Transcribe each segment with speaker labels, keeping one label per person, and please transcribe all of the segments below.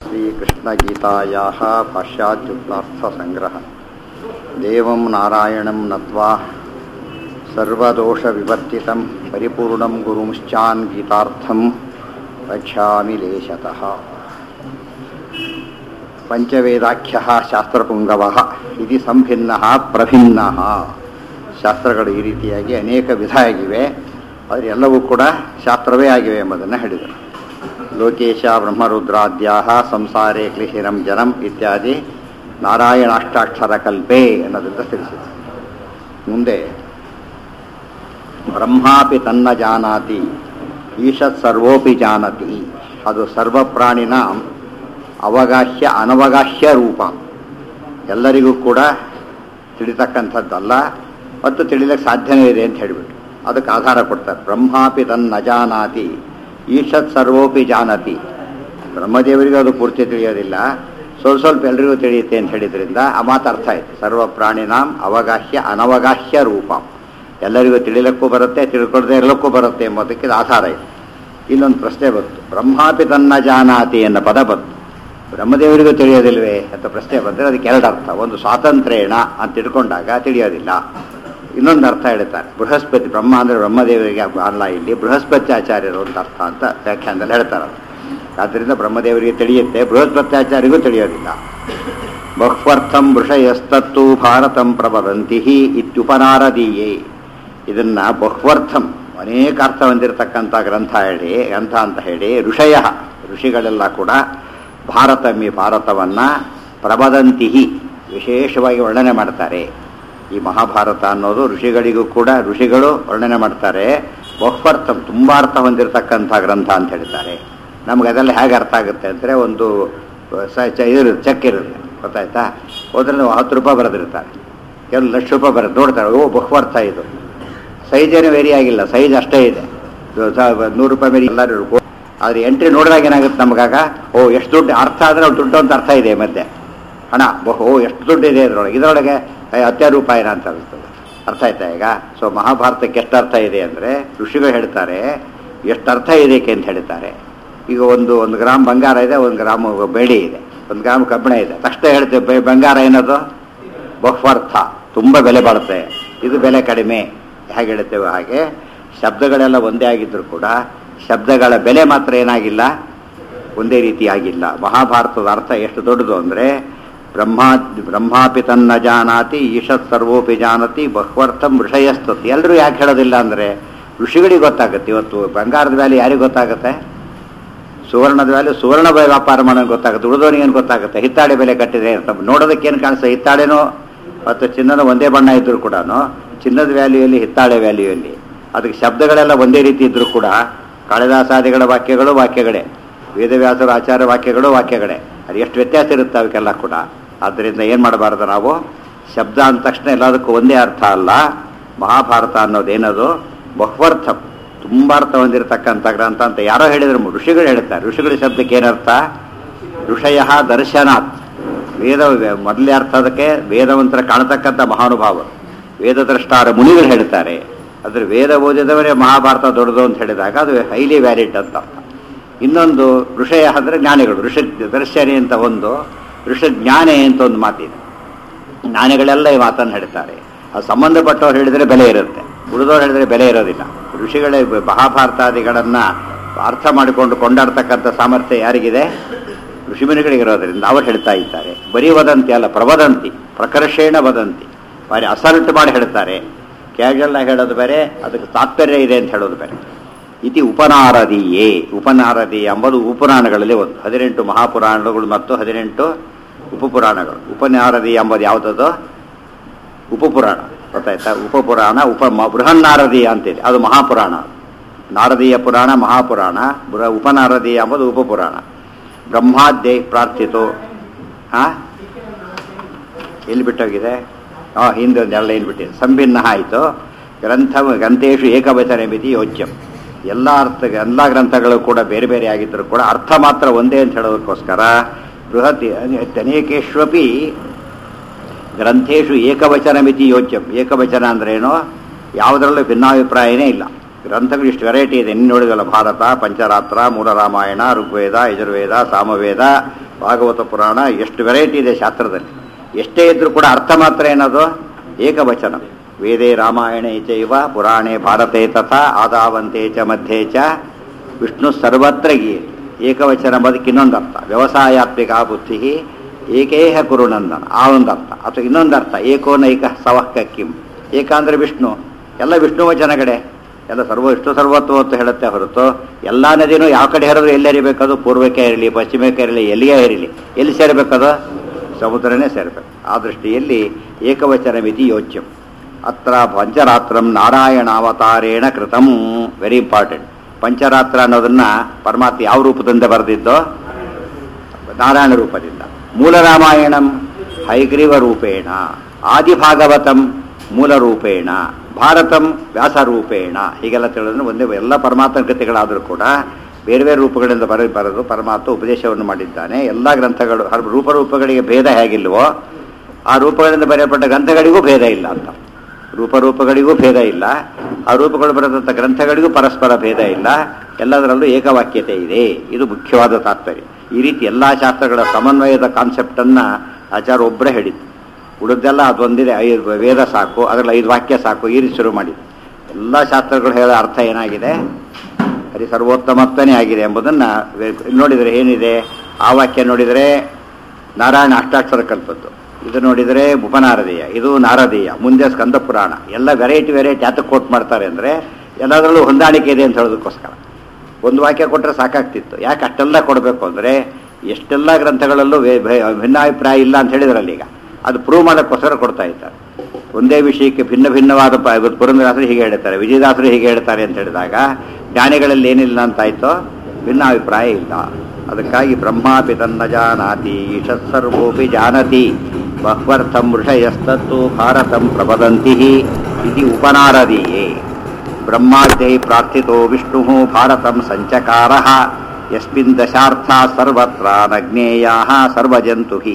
Speaker 1: श्रीकृष्णगीतायाः भाष्याद्युक्तार्थसङ्ग्रह देवं नारायणं नत्वा सर्वदोषविवर्तितं परिपूर्णं गुरुंश्चान् गीतार्थं रक्षामि लेशतः ಪಂಚವೇದಾಖ್ಯ ಶಾಸ್ತ್ರಪುಂಗವ ಇದು ಸಂಭಿನ್ನ ಪ್ರಭಿನ್ನ ಶಾಸ್ತ್ರಗಳು ಈ ರೀತಿಯಾಗಿ ಅನೇಕ ವಿಧ ಆಗಿವೆ ಆದರೆ ಎಲ್ಲವೂ ಕೂಡ ಶಾಸ್ತ್ರವೇ ಆಗಿವೆ ಎಂಬುದನ್ನು ಹೇಳಿದರು ಲೋಕೇಶ ಬ್ರಹ್ಮರುದ್ರಾದ್ಯಾ ಸಂಸಾರೇ ಕ್ಲಿಹಿರಂ ಜನಂ ಇತ್ಯಾದಿ ನಾರಾಯಣಾಷ್ಟಾಕ್ಷರ ಕಲ್ಪೆ ಅನ್ನೋದನ್ನು ತಿಳಿಸಿದರು ಮುಂದೆ ಬ್ರಹ್ಮಾಪಿ ತನ್ನ ಜಾನಾತಿ ಈಶತ್ ಸರ್ವೋಪಿ ಜಾನತಿ ಅದು ಸರ್ವಪ್ರಾಣಿನ ಅವಗಾಹ್ಯ ಅನವಗಾಹ್ಯ ರೂಪ ಎಲ್ಲರಿಗೂ ಕೂಡ ತಿಳಿತಕ್ಕಂಥದ್ದಲ್ಲ ಮತ್ತು ತಿಳಿಲಿಕ್ಕೆ ಸಾಧ್ಯನೇ ಇದೆ ಅಂತ ಹೇಳಿಬಿಟ್ಟು ಅದಕ್ಕೆ ಆಧಾರ ಕೊಡ್ತಾರೆ ಬ್ರಹ್ಮಾಪಿ ತನ್ನ ಜಾನಾತಿ ಈಶತ್ ಸರ್ವೋಪಿ ಜಾನತಿ ಬ್ರಹ್ಮದೇವರಿಗೂ ಅದು ಪೂರ್ತಿ ತಿಳಿಯೋದಿಲ್ಲ ಸ್ವಲ್ಪ ಸ್ವಲ್ಪ ಎಲ್ರಿಗೂ ತಿಳಿಯುತ್ತೆ ಅಂತ ಹೇಳಿದ್ರಿಂದ ಆ ಮಾತು ಅರ್ಥ ಆಯ್ತು ಸರ್ವ ಪ್ರಾಣಿನಾಂ ಅವಗಾಹ್ಯ ಅನವಗಾಹ್ಯ ರೂಪ ಎಲ್ಲರಿಗೂ ತಿಳಿಲಕ್ಕೂ ಬರುತ್ತೆ ತಿಳ್ಕೊಳ್ದೇ ಇರಲಿಕ್ಕೂ ಬರುತ್ತೆ ಎಂಬುದಕ್ಕೆ ಇದು ಆಧಾರ ಇದೆ ಇಲ್ಲೊಂದು ಪ್ರಶ್ನೆ ಬಂತು ಬ್ರಹ್ಮಾಪಿ ತನ್ನ ಜಾನಾತಿ ಎನ್ನ ಪದ ಬಂತು ಬ್ರಹ್ಮದೇವರಿಗೂ ತಿಳಿಯೋದಿಲ್ವೇ ಅಂತ ಪ್ರಶ್ನೆ ಬಂದರೆ ಅದಕ್ಕೆ ಎರಡು ಅರ್ಥ ಒಂದು ಸ್ವಾತಂತ್ರ್ಯೇಣ ಅಂತ ತಿಳ್ಕೊಂಡಾಗ ತಿಳಿಯೋದಿಲ್ಲ ಇನ್ನೊಂದು ಅರ್ಥ ಹೇಳ್ತಾರೆ ಬೃಹಸ್ಪತಿ ಬ್ರಹ್ಮ ಅಂದರೆ ಬ್ರಹ್ಮದೇವರಿಗೆ ಅಲ್ಲ ಇಲ್ಲಿ ಬೃಹಸ್ಪತಿ ಆಚಾರ್ಯರು ಅಂತ ಅರ್ಥ ಅಂತ ವ್ಯಾಖ್ಯಾನದಲ್ಲಿ ಹೇಳ್ತಾರೆ ಆದ್ದರಿಂದ ಬ್ರಹ್ಮದೇವರಿಗೆ ತಿಳಿಯುತ್ತೆ ಬೃಹಸ್ಪತ್ಯಾಚಾರ್ಯರಿಗೂ ತಿಳಿಯೋದಿಲ್ಲ ಬಹ್ವರ್ಥಂ ವೃಷಯಸ್ತತ್ತು ಭಾರತಂ ಪ್ರಬದಂತಿ ಇತ್ಯುಪನಾರದೀಯೇ ಇದನ್ನ ಬಹ್ವರ್ಥಂ ಅನೇಕ ಅರ್ಥ ಹೊಂದಿರತಕ್ಕಂಥ ಗ್ರಂಥ ಹೇಳಿ ಗ್ರಂಥ ಅಂತ ಹೇಳಿ ಋಷಯ ಋಷಿಗಳೆಲ್ಲ ಕೂಡ ಭಾರತಮಿ ಭಾರತವನ್ನು ಪ್ರಬದಂತಿ ವಿಶೇಷವಾಗಿ ವರ್ಣನೆ ಮಾಡ್ತಾರೆ ಈ ಮಹಾಭಾರತ ಅನ್ನೋದು ಋಷಿಗಳಿಗೂ ಕೂಡ ಋಷಿಗಳು ವರ್ಣನೆ ಮಾಡ್ತಾರೆ ಬಹ್ವರ್ಥಂ ತುಂಬ ಅರ್ಥ ಹೊಂದಿರತಕ್ಕಂಥ ಗ್ರಂಥ ಅಂತ ಹೇಳ್ತಾರೆ ನಮ್ಗೆ ಅದೆಲ್ಲ ಹೇಗೆ ಅರ್ಥ ಆಗುತ್ತೆ ಅಂದರೆ ಒಂದು ಸ ಇದು ಚೆಕ್ ಇರುತ್ತೆ ಗೊತ್ತಾಯ್ತಾ ಹೋದ್ರೆ ನಾವು ಹತ್ತು ರೂಪಾಯಿ ಬರೆದಿರ್ತಾರೆ ಕೆಲವು ಲಕ್ಷ ರೂಪಾಯಿ ಬರೋದು ನೋಡ್ತಾರೆ ಓ ಬಹ್ವರ್ಥ ಇದು ಸೈಜ್ ಏನು ವೇರಿ ಆಗಿಲ್ಲ ಸೈಜ್ ಅಷ್ಟೇ ಇದೆ ನೂರು ರೂಪಾಯಿ ಮೇಲೆ ಎಲ್ಲರೂ ಆದರೆ ಎಂಟ್ರಿ ನೋಡಿದಾಗ ಏನಾಗುತ್ತೆ ನಮಗಾಗ ಓ ಎಷ್ಟು ದುಡ್ಡು ಅರ್ಥ ಆದರೆ ಅವ್ರು ದುಡ್ಡು ಅಂತ ಅರ್ಥ ಇದೆ ಮತ್ತೆ ಹಣ ಓ ಎಷ್ಟು ದುಡ್ಡು ಇದೆ ಇದರೊಳಗೆ ಇದರೊಳಗೆ ಹತ್ತಾರು ರೂಪಾಯಿನ ಅಂತ ಅನಿಸ್ತದೆ ಅರ್ಥ ಆಯ್ತಾ ಈಗ ಸೊ ಮಹಾಭಾರತಕ್ಕೆ ಎಷ್ಟು ಅರ್ಥ ಇದೆ ಅಂದರೆ ಋಷಿಗಳು ಹೇಳ್ತಾರೆ ಎಷ್ಟು ಅರ್ಥ ಇದಕ್ಕೆ ಅಂತ ಹೇಳ್ತಾರೆ ಈಗ ಒಂದು ಒಂದು ಗ್ರಾಮ್ ಬಂಗಾರ ಇದೆ ಒಂದು ಗ್ರಾಮ್ ಬೆಳ್ಳಿ ಇದೆ ಒಂದು ಗ್ರಾಮ್ ಕಬ್ಬಿಣ ಇದೆ ತಕ್ಷಣ ಹೇಳ್ತೇವೆ ಬಂಗಾರ ಏನದು ಬಹುವರ್ಥ ತುಂಬ ಬೆಲೆ ಬಾಳುತ್ತೆ ಇದು ಬೆಲೆ ಕಡಿಮೆ ಹೇಗೆ ಹೇಳ್ತೇವೆ ಹಾಗೆ ಶಬ್ದಗಳೆಲ್ಲ ಒಂದೇ ಆಗಿದ್ದರೂ ಕೂಡ ಶಬ್ದಗಳ ಬೆಲೆ ಮಾತ್ರ ಏನಾಗಿಲ್ಲ ಒಂದೇ ರೀತಿ ಆಗಿಲ್ಲ ಮಹಾಭಾರತದ ಅರ್ಥ ಎಷ್ಟು ದೊಡ್ಡದು ಅಂದರೆ ಬ್ರಹ್ಮಾ ಬ್ರಹ್ಮಾಪಿ ತನ್ನ ಜಾನಾತಿ ಈಶತ್ ಸರ್ವೋಪಿ ಜಾನತಿ ಬಹ್ವರ್ಥಂ ಋಷಯಸ್ತತಿ ಎಲ್ಲರೂ ಯಾಕೆ ಹೇಳೋದಿಲ್ಲ ಅಂದರೆ ಋಷಿಗಳಿಗೆ ಗೊತ್ತಾಗುತ್ತೆ ಇವತ್ತು ಬಂಗಾರದ ವ್ಯಾಲಿ ಯಾರಿಗೆ ಗೊತ್ತಾಗುತ್ತೆ ಸುವರ್ಣದ ವ್ಯಾಲಿ ಸುವರ್ಣ ವ್ಯಾಪಾರ ಮಾಡೋದು ಗೊತ್ತಾಗುತ್ತೆ ಉಳಿದವನಿಗೆ ಏನು ಗೊತ್ತಾಗುತ್ತೆ ಹಿತ್ತಾಳೆ ಬೆಲೆ ಕಟ್ಟಿದೆ ಅಂತ ನೋಡೋದಕ್ಕೆ ಏನು ಕಾಣಿಸ್ತದೆ ಹಿತ್ತಾಳೆನೋ ಮತ್ತು ಚಿನ್ನದ ಒಂದೇ ಬಣ್ಣ ಇದ್ದರೂ ಕೂಡ ಚಿನ್ನದ ವ್ಯಾಲ್ಯೂಯಲ್ಲಿ ಹಿತ್ತಾಳೆ ವ್ಯಾಲ್ಯೂಯಲ್ಲಿ ಅದಕ್ಕೆ ಶಬ್ದಗಳೆಲ್ಲ ಒಂದೇ ರೀತಿ ಇದ್ದರೂ ಕೂಡ ಕಾಳಿದಾಸಾದಿಗಳ ವಾಕ್ಯಗಳು ವಾಕ್ಯಗಳೇ ವೇದವ್ಯಾಸರ ಆಚಾರ ವಾಕ್ಯಗಳು ವಾಕ್ಯಗಳೇ ಅದು ಎಷ್ಟು ವ್ಯತ್ಯಾಸ ಇರುತ್ತೆ ಅವಕ್ಕೆಲ್ಲ ಕೂಡ ಆದ್ದರಿಂದ ಏನು ಮಾಡಬಾರ್ದು ನಾವು ಶಬ್ದ ಅಂದ ತಕ್ಷಣ ಎಲ್ಲದಕ್ಕೂ ಒಂದೇ ಅರ್ಥ ಅಲ್ಲ ಮಹಾಭಾರತ ಅನ್ನೋದೇನದು ಬಹುವರ್ಥ ತುಂಬ ಅರ್ಥ ಹೊಂದಿರತಕ್ಕಂಥ ಗ್ರಂಥ ಅಂತ ಯಾರೋ ಹೇಳಿದ್ರು ಋಷಿಗಳು ಹೇಳ್ತಾರೆ ಋಷಿಗಳ ಶಬ್ದಕ್ಕೆ ಏನರ್ಥ ಋಷಯ ದರ್ಶನಾತ್ ವೇದ ಮೊದಲೇ ಅರ್ಥ ಅದಕ್ಕೆ ವೇದವಂತರ ಕಾಣತಕ್ಕಂಥ ಮಹಾನುಭಾವರು ವೇದದ್ರಷ್ಟಾರ ಮುನಿಗಳು ಹೇಳ್ತಾರೆ ಅದ್ರ ವೇದ ಓದಿದವರೇ ಮಹಾಭಾರತ ದೊಡ್ಡದು ಅಂತ ಹೇಳಿದಾಗ ಅದು ಹೈಲಿ ವ್ಯಾಲಿಡ್ ಅಂತ ಅರ್ಥ ಇನ್ನೊಂದು ಋಷಯ ಅಂದರೆ ಜ್ಞಾನಿಗಳು ಋಷಿ ದರ್ಶನಿ ಅಂತ ಒಂದು ಋಷ ಜ್ಞಾನೆ ಅಂತ ಒಂದು ಮಾತಿದೆ ಜ್ಞಾನಿಗಳೆಲ್ಲ ಈ ಮಾತನ್ನು ಹೇಳ್ತಾರೆ ಅದು ಸಂಬಂಧಪಟ್ಟವ್ರು ಹೇಳಿದರೆ ಬೆಲೆ ಇರುತ್ತೆ ಉಳಿದವ್ರು ಹೇಳಿದರೆ ಬೆಲೆ ಇರೋದಿಲ್ಲ ಋಷಿಗಳೇ ಮಹಾಭಾರತಾದಿಗಳನ್ನು ಅರ್ಥ ಮಾಡಿಕೊಂಡು ಕೊಂಡಾಡ್ತಕ್ಕಂಥ ಸಾಮರ್ಥ್ಯ ಯಾರಿಗಿದೆ ಋಷಿಮುನಿಗಳಿಗೆ ಇರೋದ್ರಿಂದ ಅವರು ಹೇಳ್ತಾ ಇದ್ದಾರೆ ಬರೀ ವದಂತಿ ಅಲ್ಲ ಪ್ರವದಂತಿ ಪ್ರಕರ್ಷೇಣ ವದಂತಿ ಬಾರಿ ಅಸಲ್ಟ್ ಮಾಡಿ ಹೇಳ್ತಾರೆ ಕ್ಯಾಶುವಲ್ ಆಗಿ ಹೇಳೋದು ಬೇರೆ ಅದಕ್ಕೆ ತಾತ್ಪರ್ಯ ಇದೆ ಅಂತ ಹೇಳೋದು ಬೇರೆ ಇತಿ ಉಪನಾರದಿಯೇ ಉಪನಾರದಿ ಎಂಬುದು ಉಪುರಾಣಗಳಲ್ಲಿ ಒಂದು ಹದಿನೆಂಟು ಮಹಾಪುರಾಣಗಳು ಮತ್ತು ಹದಿನೆಂಟು ಉಪಪುರಾಣಗಳು ಉಪನಾರದಿ ಎಂಬುದು ಯಾವುದದು ಉಪಪುರಾಣ ಗೊತ್ತಾಯ್ತಾ ಉಪಪುರಾಣ ಉಪ ಬೃಹನ್ನಾರದಿ ಅಂತಿದೆ ಅದು ಮಹಾಪುರಾಣ ನಾರದೀಯ ಪುರಾಣ ಮಹಾಪುರಾಣ ಬೃಹ ಉಪನಾರದಿ ಎಂಬುದು ಉಪಪುರಾಣ ಬ್ರಹ್ಮಾದ್ಯೈ ಪ್ರಾರ್ಥಿತು ಹಾ ಎಲ್ಲಿ ಬಿಟ್ಟೋಗಿದೆ ಹಾಂ ಹಿಂದೆ ಒಂದು ಎಲ್ಲ ಏನು ಬಿಟ್ಟಿದೆ ಸಂಭಿನ್ನ ಆಯಿತು ಗ್ರಂಥ ಗ್ರಂಥೇಶು ಏಕವಚನ ಮಿತಿ ಯೋಚ್ಯಂ ಎಲ್ಲ ಅರ್ಥ ಎಲ್ಲ ಗ್ರಂಥಗಳು ಕೂಡ ಬೇರೆ ಬೇರೆ ಆಗಿದ್ದರೂ ಕೂಡ ಅರ್ಥ ಮಾತ್ರ ಒಂದೇ ಅಂತ ಹೇಳೋದಕ್ಕೋಸ್ಕರ ಬೃಹತ್ ಅನೇಕೇಶ್ವಪಿ ಗ್ರಂಥೇಶು ಏಕವಚನ ಮಿತಿ ಯೋಚ್ಯಂ ಏಕವಚನ ಅಂದ್ರೇನು ಯಾವುದರಲ್ಲೂ ಭಿನ್ನಾಭಿಪ್ರಾಯನೇ ಇಲ್ಲ ಗ್ರಂಥಗಳು ಇಷ್ಟು ವೆರೈಟಿ ಇದೆ ಇನ್ನು ನೋಡಿದಲ್ಲ ಭಾರತ ಪಂಚರಾತ್ರ ಮೂಲರಾಮಾಯಣ ಋಗ್ವೇದ ಯಜುರ್ವೇದ ಸಾಮವೇದ ಭಾಗವತ ಪುರಾಣ ಎಷ್ಟು ವೆರೈಟಿ ಇದೆ ಶಾಸ್ತ್ರದಲ್ಲಿ ಎಷ್ಟೇ ಇದ್ರೂ ಕೂಡ ಅರ್ಥ ಮಾತ್ರ ಏನದು ಏಕವಚನ ವೇದೇ ರಾಮಾಯಣೇ ಚೈವ ಪುರಾಣೇ ಭಾರತೆ ತಥಾ ಆದಾವಂತೆ ಚ ಮಧ್ಯೆ ಚ ವಿಷ್ಣು ಸರ್ವತ್ರ ಗೀಯತೆ ಏಕವಚನ ಬದುಕು ಇನ್ನೊಂದು ಅರ್ಥ ವ್ಯವಸಾಯಾತ್ಮಿಕ ಬುದ್ಧಿ ಏಕೇಹ ಕುರುನಂದನ ಆ ಒಂದು ಅರ್ಥ ಅಥವಾ ಇನ್ನೊಂದು ಅರ್ಥ ಏಕೋನೈಕ ಸವಃ ಕಿಂ ಏಕ ಅಂದರೆ ವಿಷ್ಣು ಎಲ್ಲ ವಿಷ್ಣು ವಚನಗಡೆ ಎಲ್ಲ ಸರ್ವ ವಿಷ್ಣು ಸರ್ವತ್ವ ಅಂತ ಹೇಳುತ್ತೆ ಹೊರತು ಎಲ್ಲ ನದಿನೂ ಯಾವ ಕಡೆ ಹರಿದ್ರು ಎಲ್ಲಿ ಹರಿಬೇಕದು ಪೂರ್ವಕ್ಕೆ ಇರಲಿ ಪಶ್ಚಿಮಕ್ಕೆ ಇರಲಿ ಎಲ್ಲಿಯೇ ಇರಲಿ ಎಲ್ಲಿ ಸೇರಬೇಕದು ಸಮುದ್ರನೇ ಸೇರಬೇಕು ಆ ದೃಷ್ಟಿಯಲ್ಲಿ ಏಕವಚನ ಮಿತಿ ಯೋಚ್ಯಂ ಅತ್ರ ಪಂಚರಾತ್ರಂ ನಾರಾಯಣಾವತಾರೇಣ ಕೃತಂ ವೆರಿ ಇಂಪಾರ್ಟೆಂಟ್ ಪಂಚರಾತ್ರ ಅನ್ನೋದನ್ನ ಪರಮಾತ್ಮ ಯಾವ ರೂಪದಿಂದ ಬರೆದಿದ್ದೋ ನಾರಾಯಣ ರೂಪದಿಂದ ಮೂಲ ರಾಮಾಯಣಂ ಹೈಗ್ರೀವ ರೂಪೇಣ ಆದಿಭಾಗವತಂ ಮೂಲ ರೂಪೇಣ ಭಾರತಂ ವ್ಯಾಸರೂಪೇಣ ಹೀಗೆಲ್ಲ ತಿಳಿದ್ರೆ ಒಂದೇ ಎಲ್ಲ ಪರಮಾತ್ಮ ಕೃತಿಗಳಾದರೂ ಕೂಡ ಬೇರೆ ಬೇರೆ ರೂಪಗಳಿಂದ ಬರ ಬರೆದು ಪರಮಾತ್ಮ ಉಪದೇಶವನ್ನು ಮಾಡಿದ್ದಾನೆ ಎಲ್ಲ ಗ್ರಂಥಗಳು ಹರ್- ರೂಪರೂಪಗಳಿಗೆ ಭೇದ ಹೇಗಿಲ್ವೋ ಆ ರೂಪಗಳಿಂದ ಬರೆಯಲ್ಪಟ್ಟ ಗ್ರಂಥಗಳಿಗೂ ಭೇದ ಇಲ್ಲ ಅಂತ ರೂಪರೂಪಗಳಿಗೂ ಭೇದ ಇಲ್ಲ ಆ ರೂಪಗಳು ಬರೆದಂಥ ಗ್ರಂಥಗಳಿಗೂ ಪರಸ್ಪರ ಭೇದ ಇಲ್ಲ ಎಲ್ಲದರಲ್ಲೂ ಏಕವಾಕ್ಯತೆ ಇದೆ ಇದು ಮುಖ್ಯವಾದ ತಾತ್ಪರ್ಯ ಈ ರೀತಿ ಎಲ್ಲ ಶಾಸ್ತ್ರಗಳ ಸಮನ್ವಯದ ಕಾನ್ಸೆಪ್ಟನ್ನು ಆಚಾರ ಒಬ್ಬರೇ ಹೇಳಿದ್ದು ಉಳಿದೆಲ್ಲ ಅದೊಂದಿದೆ ಐದು ವೇದ ಸಾಕು ಅದರಲ್ಲಿ ಐದು ವಾಕ್ಯ ಸಾಕು ಈ ರೀತಿ ಶುರು ಮಾಡಿದ್ದು ಎಲ್ಲ ಶಾಸ್ತ್ರಗಳು ಹೇಳೋ ಅರ್ಥ ಏನಾಗಿದೆ ಅದು ಸರ್ವೋತ್ತಮತ್ವನೇ ಆಗಿದೆ ಎಂಬುದನ್ನು ನೋಡಿದರೆ ಏನಿದೆ ಆ ವಾಕ್ಯ ನೋಡಿದರೆ ನಾರಾಯಣ ಅಷ್ಟಾಕ್ಷರ ಕಲ್ಪದ್ದು ಇದು ನೋಡಿದರೆ ಉಪನಾರದೀಯ ಇದು ನಾರದೀಯ ಮುಂದೆ ಸ್ಕಂದ ಪುರಾಣ ಎಲ್ಲ ವೆರೈಟಿ ವೆರೈಟಿ ಯಾತಕ್ಕೆ ಕೋಟ್ ಮಾಡ್ತಾರೆ ಅಂದರೆ ಎಲ್ಲದರಲ್ಲೂ ಹೊಂದಾಣಿಕೆ ಇದೆ ಅಂತ ಹೇಳೋದಕ್ಕೋಸ್ಕರ ಒಂದು ವಾಕ್ಯ ಕೊಟ್ಟರೆ ಸಾಕಾಗ್ತಿತ್ತು ಯಾಕೆ ಅಷ್ಟೆಲ್ಲ ಕೊಡಬೇಕು ಅಂದರೆ ಎಷ್ಟೆಲ್ಲ ಗ್ರಂಥಗಳಲ್ಲೂ ವೇ- ಭೇ- ಭಿನ್ನಾಭಿಪ್ರಾಯ ಇಲ್ಲ ಅಂತ ಹೇಳಿದ್ರಲ್ಲ ಈಗ ಅದು ಪ್ರೂವ್ ಮಾಡೋಕ್ಕೋಸ್ಕರ ಕೊಡ್ತಾ ಇದ್ದಾರೆ ಒಂದೇ ವಿಷಯಕ್ಕೆ ಭಿನ್ನ ಭಿನ್ನವಾದ ಪ- ಇವತ್ತು ಪುರಂದರದಾಸರು ಹೀಗೆ ಹೇಳ್ತಾರೆ ವಿಜಯದಾಸರು ಹೀಗೆ ಹೇಳ್ತಾರೆ ಅಂತ ಹೇಳಿದಾಗ ಜ್ಞಾನಿಗಳಲ್ಲಿ ಏನಿಲ್ಲ ಅಂತಾಯ್ತೋ ಭಿನ್ನಾಭಿಪ್ರಾಯ ಇಲ್ಲ ಅದಕ್ಕಾಗಿ ಬ್ರಹ್ಮಾಪಿ ತನ್ನ ಜಾನಾತಿ ಈಶತ್ಸರ್ವೋಪಿ ಜಾನತಿ ಬಹ್ವರ್ಥಂ ಋಷಯಸ್ತತ್ತು ಭಾರತಂ ಪ್ರವದಂತಿ ಇತಿ ಉಪನಾರದೀಯೇ ಬ್ರಹ್ಮಾದ್ಯೈ ಪ್ರಾರ್ಥಿತೋ ವಿಷ್ಣು ಭಾರತಂ ಸಂಚಕಾರ ಯಸ್ಮಿನ್ ದಶಾರ್ಥ ಸರ್ವತ್ರ ನಜ್ಞೇಯಾ ಸರ್ವಜಂತುಹಿ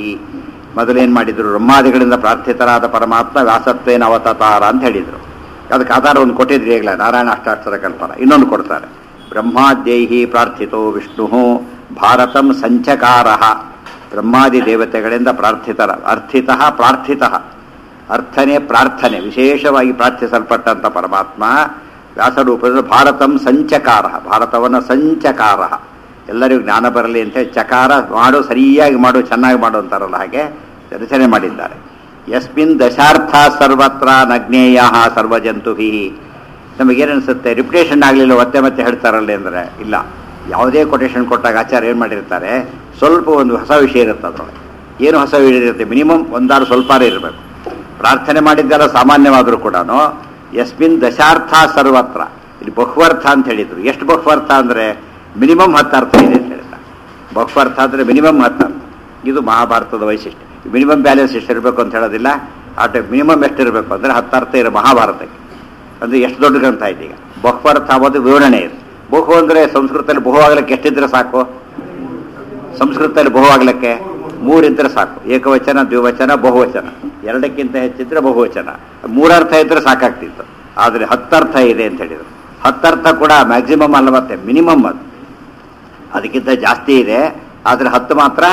Speaker 1: ಮೊದಲೇನು ಮಾಡಿದ್ರು ಬ್ರಹ್ಮಾದಿಗಳಿಂದ ಪ್ರಾರ್ಥಿತರಾದ ಪರಮಾತ್ಮ ವ್ಯಾಸತ್ವೇನ ಅವತಾರ ಅಂತ ಹೇಳಿದರು ಅದಕ್ಕೆ ಆಧಾರ ಒಂದು ಕೊಟ್ಟಿದ್ರಿ ಈಗಲೇ ನಾರಾಯಣ ಅಷ್ಟಾಕ್ಷರ ಕಲ್ಪನ ಇನ್ನೊಂದು ಕೊಡ್ತಾರೆ ಬ್ರಹ್ಮಾದ್ಯೈ ಪ್ರಾರ್ಥಿತೋ ವಿಷ್ಣು ಭಾರತಂ ಸಂಚಕಾರ ಬ್ರಹ್ಮಾದಿ ದೇವತೆಗಳಿಂದ ಪ್ರಾರ್ಥಿತರ ಅರ್ಥಿತ ಪ್ರಾರ್ಥಿತ ಅರ್ಥನೆ ಪ್ರಾರ್ಥನೆ ವಿಶೇಷವಾಗಿ ಪ್ರಾರ್ಥಿಸಲ್ಪಟ್ಟಂಥ ಪರಮಾತ್ಮ ವ್ಯಾಸರೂಪದಲ್ಲಿ ಭಾರತಂ ಸಂಚಕಾರ ಭಾರತವನ್ನು ಸಂಚಕಾರ ಎಲ್ಲರಿಗೂ ಜ್ಞಾನ ಬರಲಿ ಅಂತ ಚಕಾರ ಮಾಡು ಸರಿಯಾಗಿ ಮಾಡು ಚೆನ್ನಾಗಿ ಮಾಡು ಅಂತಾರಲ್ಲ ಹಾಗೆ ರಚನೆ ಮಾಡಿದ್ದಾರೆ ಯಸ್ಮಿನ್ ದಶಾರ್ಥ ಸರ್ವತ್ರ ನಗ್ನೇಯ ಸರ್ವಜಂತುಭಿ ನಮಗೇನನ್ಸುತ್ತೆ ರಿಪಿಟೇಷನ್ ಆಗಲಿಲ್ಲ ಮತ್ತೆ ಮತ್ತೆ ಹೇಳ್ತಾರಲ್ಲ ಅಂದರೆ ಇಲ್ಲ ಯಾವುದೇ ಕೊಟೇಶನ್ ಕೊಟ್ಟಾಗ ಆಚಾರ್ಯ ಏನು ಮಾಡಿರ್ತಾರೆ ಸ್ವಲ್ಪ ಒಂದು ಹೊಸ ವಿಷಯ ಇರುತ್ತೆ ಅದರೊಳಗೆ ಏನು ಹೊಸ ವಿಷಯ ಇರುತ್ತೆ ಮಿನಿಮಮ್ ಒಂದಾರು ಸ್ವಲ್ಪಾರೇ ಇರಬೇಕು ಪ್ರಾರ್ಥನೆ ಮಾಡಿದ್ದೆಲ್ಲ ಸಾಮಾನ್ಯವಾದರೂ ಕೂಡ ಯಸ್ಮಿನ್ ದಶಾರ್ಥ ಸರ್ವತ್ರ ಇಲ್ಲಿ ಬಹುವರ್ಥ ಅಂತ ಹೇಳಿದ್ರು ಎಷ್ಟು ಬಹುವರ್ಥ ಅಂದರೆ ಮಿನಿಮಮ್ ಹತ್ತು ಅರ್ಥ ಇದೆ ಅಂತ ಹೇಳ್ತಾರೆ ಬಹುವರ್ಥ ಅಂದರೆ ಮಿನಿಮಮ್ ಹತ್ತು ಅರ್ಥ ಇದು ಮಹಾಭಾರತದ ವೈಶಿಷ್ಟ್ಯ ಮಿನಿಮಮ್ ಬ್ಯಾಲೆನ್ಸ್ ಎಷ್ಟು ಇರಬೇಕು ಅಂತ ಹೇಳೋದಿಲ್ಲ ಆ ಟೈಪ್ ಮಿನಿಮಮ್ ಎಷ್ಟು ಇರಬೇಕು ಅಂದರೆ ಹತ್ತು ಅರ್ಥ ಇರೋ ಮಹಾಭಾರತಕ್ಕೆ ಅಂದರೆ ಎಷ್ಟು ದೊಡ್ಡ ಗ್ರಂಥ ಆಯ್ತು ಈಗ ಬಹುವರ್ಥ ಆಗೋದು ವಿವರಣೆ ಇದೆ ಬಹು ಅಂದರೆ ಸಂಸ್ಕೃತದಲ್ಲಿ ಬಹು ಆಗ್ಲಿಕ್ಕೆ ಎಷ್ಟಿದ್ರೆ ಸಾಕು ಸಂಸ್ಕೃತದಲ್ಲಿ ಬಹು ಆಗ್ಲಿಕ್ಕೆ ಮೂರಿದ್ರೆ ಸಾಕು ಏಕವಚನ ದ್ವಿವಚನ ಬಹುವಚನ ಎರಡಕ್ಕಿಂತ ಹೆಚ್ಚಿದ್ರೆ ಬಹುವಚನ ಮೂರರ್ಥ ಇದ್ರೆ ಸಾಕಾಗ್ತಿತ್ತು ಆದರೆ ಹತ್ತರ್ಥ ಇದೆ ಅಂತ ಹೇಳಿದರು ಹತ್ತರ್ಥ ಕೂಡ ಮ್ಯಾಕ್ಸಿಮಮ್ ಅಲ್ಲ ಮತ್ತೆ ಮಿನಿಮಮ್ ಅದು ಅದಕ್ಕಿಂತ ಜಾಸ್ತಿ ಇದೆ ಆದರೆ ಹತ್ತು ಮಾತ್ರ